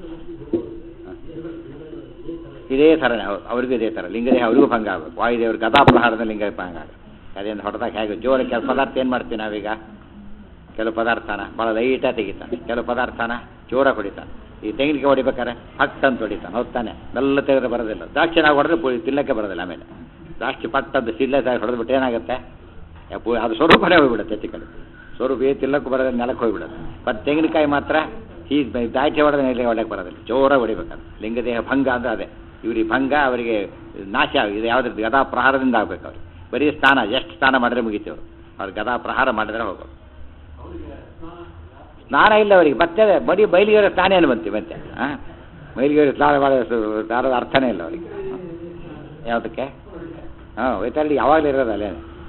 ಇದೇ ಥರನೇ ಹೌದು ಅವ್ರಿಗೂ ಇದೇ ಥರ ಲಿಂಗದೇಹ ಅವರಿಗೂ ಭಂಗ ಆಗಬೇಕು ವಾಯುದೇವ್ರ ಗದಾಪ್ರಹಾರದ ಲಿಂಗ ಭಂಗ ಆಗುತ್ತೆ ಅದೇನು ಹೊಡೆದಾಗ ಹೇಗೆ ಜೋರ ಕೆಲವು ಪದಾರ್ಥ ಏನು ಮಾಡ್ತೀವಿ ನಾವೀಗ ಕೆಲವು ಪದಾರ್ಥನ ಭಾಳ ಲೈಟಾಗಿ ತೆಗಿತಾನೆ ಕೆಲವು ಪದಾರ್ಥನ ಜೋರ ಹೊಡಿತಾನೆ ಈ ತೆಂಗಿನಕಾಯಿ ಹೊಡಿಬೇಕಾರೆ ಹಟ್ ಅಂತ ಹೊಡಿತಾನೆ ಹೊತ್ತಾನೆ ಮೆಲ್ಲ ತೆಗೆದ್ರೆ ಬರೋದಿಲ್ಲ ದ್ರಾಕ್ಷಿ ನಾವು ಹೊಡೆದ್ರೆ ಪುಳಿ ತಿನ್ನಕ್ಕೆ ಬರೋದಿಲ್ಲ ಆಮೇಲೆ ದ್ರಾಕ್ಷಿ ಪಟ್ಟದ್ದು ಸಿಲ್ಲೆದಾಗಿ ಹೊಡೆದ್ಬಿಟ್ಟು ಏನಾಗುತ್ತೆ ಯಾ ಪು- ಅದು ಸ್ವರೂಪನೇ ಹೋಗ್ಬಿಡುತ್ತೆ ಹೆಚ್ಚು ಕಡೆ ಸ್ವರೂಪ ಏನು ತಿನ್ನಕ್ಕೂ ಬರೋದಿಲ್ಲ ನೆಲಕ್ಕೆ ಹೋಗ್ಬಿಡುತ್ತೆ ಮತ್ತು ತೆಂಗಿನಕಾಯಿ ಮಾತ್ರ ಈ ದಾಚೆ ಹೊಡೆದ್ರೆ ನೆಲೆ ಹೊಡಕ್ಕೆ ಬರೋದಿಲ್ಲ ಜೋರಾಗಿ ಹೊಡಿಬೇಕಾದ್ರೆ ಲಿಂಗದೇಹ ಭಂಗ ಅಂದ್ರೆ ಅದೇ ಇವ್ರಿಗೆ ಭಂಗ ಅವರಿಗೆ ನಾಶ ಇದು ಯಾವುದ್ರ ಗದಾ ಪ್ರಹಾರದಿಂದ ಆಗ್ಬೇಕು ಅವ್ರಿಗೆ ಬರೀ ಸ್ನಾನ ಎಷ್ಟು ಸ್ನಾನ ಮಾಡಿದ್ರೆ ಮುಗಿತು ಅವರು ಅವ್ರು ಗದಾ ಪ್ರಹಾರ ಮಾಡಿದ್ರೆ ಹೋಗೋದು ಸ್ನಾನ ಇಲ್ಲ ಅವರಿಗೆ ಮತ್ತೆ ಬರೀ ಬಯಲಿಗೆರೆ ಸ್ನಾನ ಏನು ಬಂತಿ ಮತ್ತೆ ಹಾಂ ಬಯಲಿಗೆರೆ ಸ್ನಾನ ಮಾಡೋ ಸ್ನಾನದ ಅರ್ಥನೇ ಇಲ್ಲ ಅವರಿಗೆ ಯಾವುದಕ್ಕೆ ಹಾಂ ವೈತಾಳಿ ಯಾವಾಗಲೂ ಇರೋದಲ್ಲ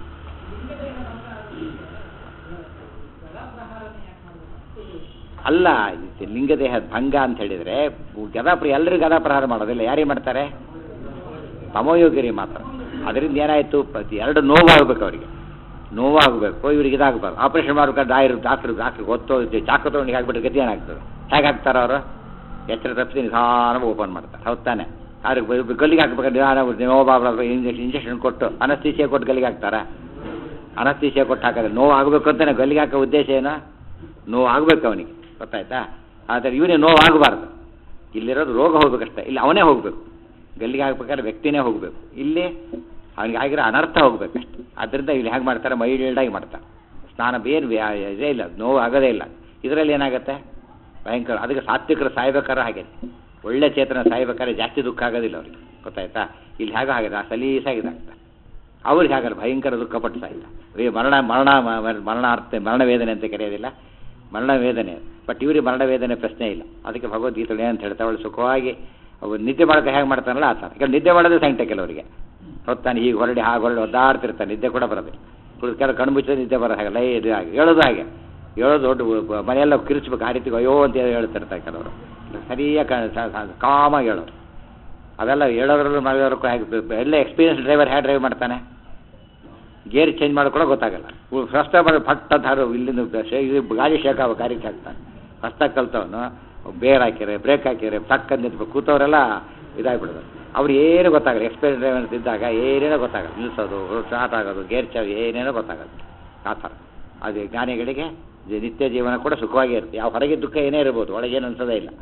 ಅಲ್ಲ ಇದು ಲಿಂಗದೇಹದ ಭಂಗ ಅಂತ ಹೇಳಿದರೆ ಗದಾಪ್ರ ಎಲ್ಲರೂ ಗದಾ ಪ್ರಹಾರ ಮಾಡೋದಿಲ್ಲ ಯಾರಿಗೆ ಮಾಡ್ತಾರೆ ತಮೋಯೋಗಿರಿ ಮಾತ್ರ ಅದರಿಂದ ಏನಾಯಿತು ಎರಡು ನೋವಾಗಬೇಕು ಅವರಿಗೆ ನೋವಾಗಬೇಕು ಇವ್ರಿಗೆ ಇದಾಗಬಾರ್ದು ಆಪರೇಷನ್ ಮಾಡ್ಬೇಕಾದ್ರೆ ಡಾಯರು ಡಾಕ್ಟ್ರು ಡಾಕ್ಟ್ರಿಗೆ ಗೊತ್ತೋ ಚಾಕು ತೊಗೊಂಡಿಗೆ ಹಾಕ್ಬಿಟ್ರೆ ಗತಿ ಏನಾಗ್ತದೆ ಹೇಗೆ ಹಾಕ್ತಾರೆ ಅವರು ಎಚ್ಚರ ತಪ್ಪಿಸಿ ನಿಧಾನವಾಗಿ ಓಪನ್ ಮಾಡ್ತಾರೆ ಹೌದು ತಾನೆ ಅವ್ರಿಗೆ ಗಲ್ಲಿಗೆ ಹಾಕ್ಬೇಕಾದ್ರೆ ನಿಧಾನ ನೋವು ಇಂಜೆಕ್ಷನ್ ಇಂಜೆಕ್ಷನ್ ಕೊಟ್ಟು ಅನಸ್ತೀಸಿಯ ಕೊಟ್ಟು ಗಲ್ಲಿಗೆ ಹಾಕ್ತಾರಾ ಅನಸ್ತೀಸಿಯ ಕೊಟ್ಟು ಹಾಕಿದ್ರೆ ನೋವು ಆಗಬೇಕು ಅಂತಾನೆ ಗಲ್ಲಿಗೆ ಹಾಕೋ ಉದ್ದೇಶ ಏನು ನೋವು ಆಗಬೇಕು ಅವನಿಗೆ ಗೊತ್ತಾಯ್ತಾ ಆದರೆ ಇವನೇ ನೋವು ಆಗಬಾರ್ದು ಇಲ್ಲಿರೋದು ರೋಗ ಹೋಗ್ಬೇಕಷ್ಟೇ ಇಲ್ಲಿ ಅವನೇ ಹೋಗಬೇಕು ಗಲ್ಲಿಗೆ ಹಾಕ್ಬೇಕಾದ್ರೆ ವ್ಯಕ್ತಿನೇ ಹೋಗಬೇಕು ಇಲ್ಲಿ ಅವನಿಗೆ ಆಗಿರೋ ಅನರ್ಥ ಹೋಗ್ಬೇಕಷ್ಟೆ ಅದರಿಂದ ಇಲ್ಲಿ ಹೇಗೆ ಮಾಡ್ತಾರೆ ಮೈಲ್ಡಾಗಿ ಮಾಡ್ತಾರೆ ಸ್ನಾನ ಬೇರೆ ವ್ಯಾ- ಇದೇ ಇಲ್ಲ ನೋವು ಆಗೋದೇ ಇಲ್ಲ ಇದರಲ್ಲಿ ಏನಾಗುತ್ತೆ ಭಯಂಕರ ಅದಕ್ಕೆ ಸಾತ್ವಿಕರು ಸಾಯ್ಬೇಕಾದ್ರೆ ಹಾಗೆ ಒಳ್ಳೆ ಚೇತನ ಸಾಯ್ಬೇಕಾದ್ರೆ ಜಾಸ್ತಿ ದುಃಖ ಆಗೋದಿಲ್ಲ ಅವ್ರಿಗೆ ಗೊತ್ತಾಯ್ತಾ ಇಲ್ಲಿ ಹೇಗೆ ಆಗಿದೆ ಸಲೀಸಾಗಿದಾಗ್ತದೆ ಅವ್ರಿಗೆ ಹಾಗಾದ್ರೆ ಭಯಂಕರ ದುಃಖಪಟ್ಟು ಸಾಯಿಲ್ಲ ಈ ಮರಣ ಮರಣ ಮ- ಮರಣ ಅರ್ಥ ಮರಣ ವೇದನೆ ಅಂತ ಕರೆಯೋದಿಲ್ಲ ಮರಣ ವೇದನೆ ಬಟ್ ಇವ್ರಿಗೆ ಮರಣ ವೇದನೆ ಪ್ರಶ್ನೆ ಇಲ್ಲ ಅದಕ್ಕೆ ಭಗವದ್ಗೀತೆ ಏನಂತ ಹೇಳ್ತಾ ಅವಳು ಸುಖವಾಗಿ ಅವ್ರು ನಿದ್ದೆ ಮಾಡೋಕೆ ಹೇಗೆ ಮಾಡ್ತಾನಲ್ಲ ಆ ಥರ ಕೆಲವು ನಿದ್ದೆ ಮಾಡೋದೇ ಸಂಕಟ ಕೆಲವರಿಗೆ ಹೊತ್ತಾನೆ ಹೀಗೆ ಹೊರಡಿ ಹಾಗೆ ಹೊರಡಿ ಒದ್ದಾಡ್ತಿರ್ತಾನೆ ನಿದ್ದೆ ಕೂಡ ಬರೋದಿಲ್ಲ ಕುಳಿತು ಕೆಲವು ಕಣ್ಣು ಮುಚ್ಚಿದ್ರೆ ನಿದ್ದೆ ಬರೋ ಹಾಗೆ ಲೈ ಇದು ಹಾಗೆ ಹೇಳೋದು ಹಾಗೆ ಹೇಳೋದು ದೊಡ್ಡ ಬ- ಮನೆಯೆಲ್ಲ ಕಿರಿಚ್ಬೇಕು ಆ ರೀತಿ ಅಯ್ಯೋ ಅಂತ ಹೇಳ್ತಿರ್ತಾರೆ ಕೆಲವರು ಸರಿಯಾಗಿ ಕಾಮಾಗಿ ಹೇಳೋರು ಅವೆಲ್ಲ ಹೇಳೋದ್ರಲ್ಲೂ ಮಾಡೋದಕ್ಕೂ ಹೇಗೆ ಬ- ಎಲ್ಲ ಎಕ್ಸ್ಪೀರಿಯನ್ಸ್ ಡ್ರೈವರ್ ಹೇಗೆ ಡ್ರೈವ್ ಮಾಡ್ತಾನೆ ಗೇರ್ ಚೇಂಜ್ ಮಾಡ್ಕೊಳ್ಳೋ ಗೊತ್ತಾಗಲ್ಲ ಫಸ್ಟ್ ಮಾಡಿ ಫಟ್ ಅಂತ ಹಾರು ಇಲ್ಲಿಂದ ಬ- ಶೇ- ಇದು ಗಾಡಿ ಶೇಕ್ ಆಗೋ ಗಾಡಿಗೆ ಹಾಕ್ತಾನೆ ಹೊಸ್ದಾಗಿ ಕಲ್ತವನು ಬೇರ್ ಹಾಕಿರೆ ಬ್ರೇಕ್ ಹಾಕಿರೆ ಟಕ್ ಅಂತ ನಿಂತ್ಬೇಕು ಕೂತವರೆಲ್ಲ ಇದಾಗ್ಬಿಡೋದು ಅವ್ರು ಏನು ಗೊತ್ತಾಗಲ್ಲ ಎಕ್ಸ್ಪೀರಿಯನ್ಸ್ ಡ್ರೈವರ್ ಅಂತ ಇದ್ದಾಗ ಏನೇನೋ ಗೊತ್ತಾಗಲ್ಲ ನಿಲ್ಲಿಸೋದು ಸ್ಟಾರ್ಟ್ ಆಗೋದು ಗೇರ್ ಚಾವಿ ಏನೇನೋ ಗೊತ್ತಾಗಲ್ಲ ಆ ಥರ ಅದು ಜ್ಞಾನಿಗಳಿಗೆ ಜಿ- ನಿತ್ಯ ಜೀವನ ಕೂಡ ಸುಖವಾಗಿ ಇರುತ್ತೆ ಯಾವ ಹೊರಗೆ ದುಃಖ ಏನೇ ಇರ್ಬೋದು ಒಳಗೇನು ಅನ್ಸೋದೇ ಇಲ್ಲ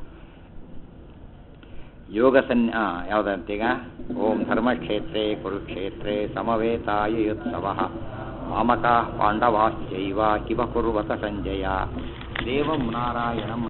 ಯೋಗ ಸನ್ ಯಾವುದಂತೀಗ ಓಂ ಧರ್ಮಕ್ಷೇತ್ರೇ ಕುರುಕ್ಷೇತ್ರೇ ಸಮವೇತಾಯುತ್ಸವ ಮಾಮಕ ಪಾಂಡವಾಶ್ಚೈವ ಕಿವ ಕುರ್ವತ ಸಂಜಯ ದೇವಂ ನಾರಾಯಣಂ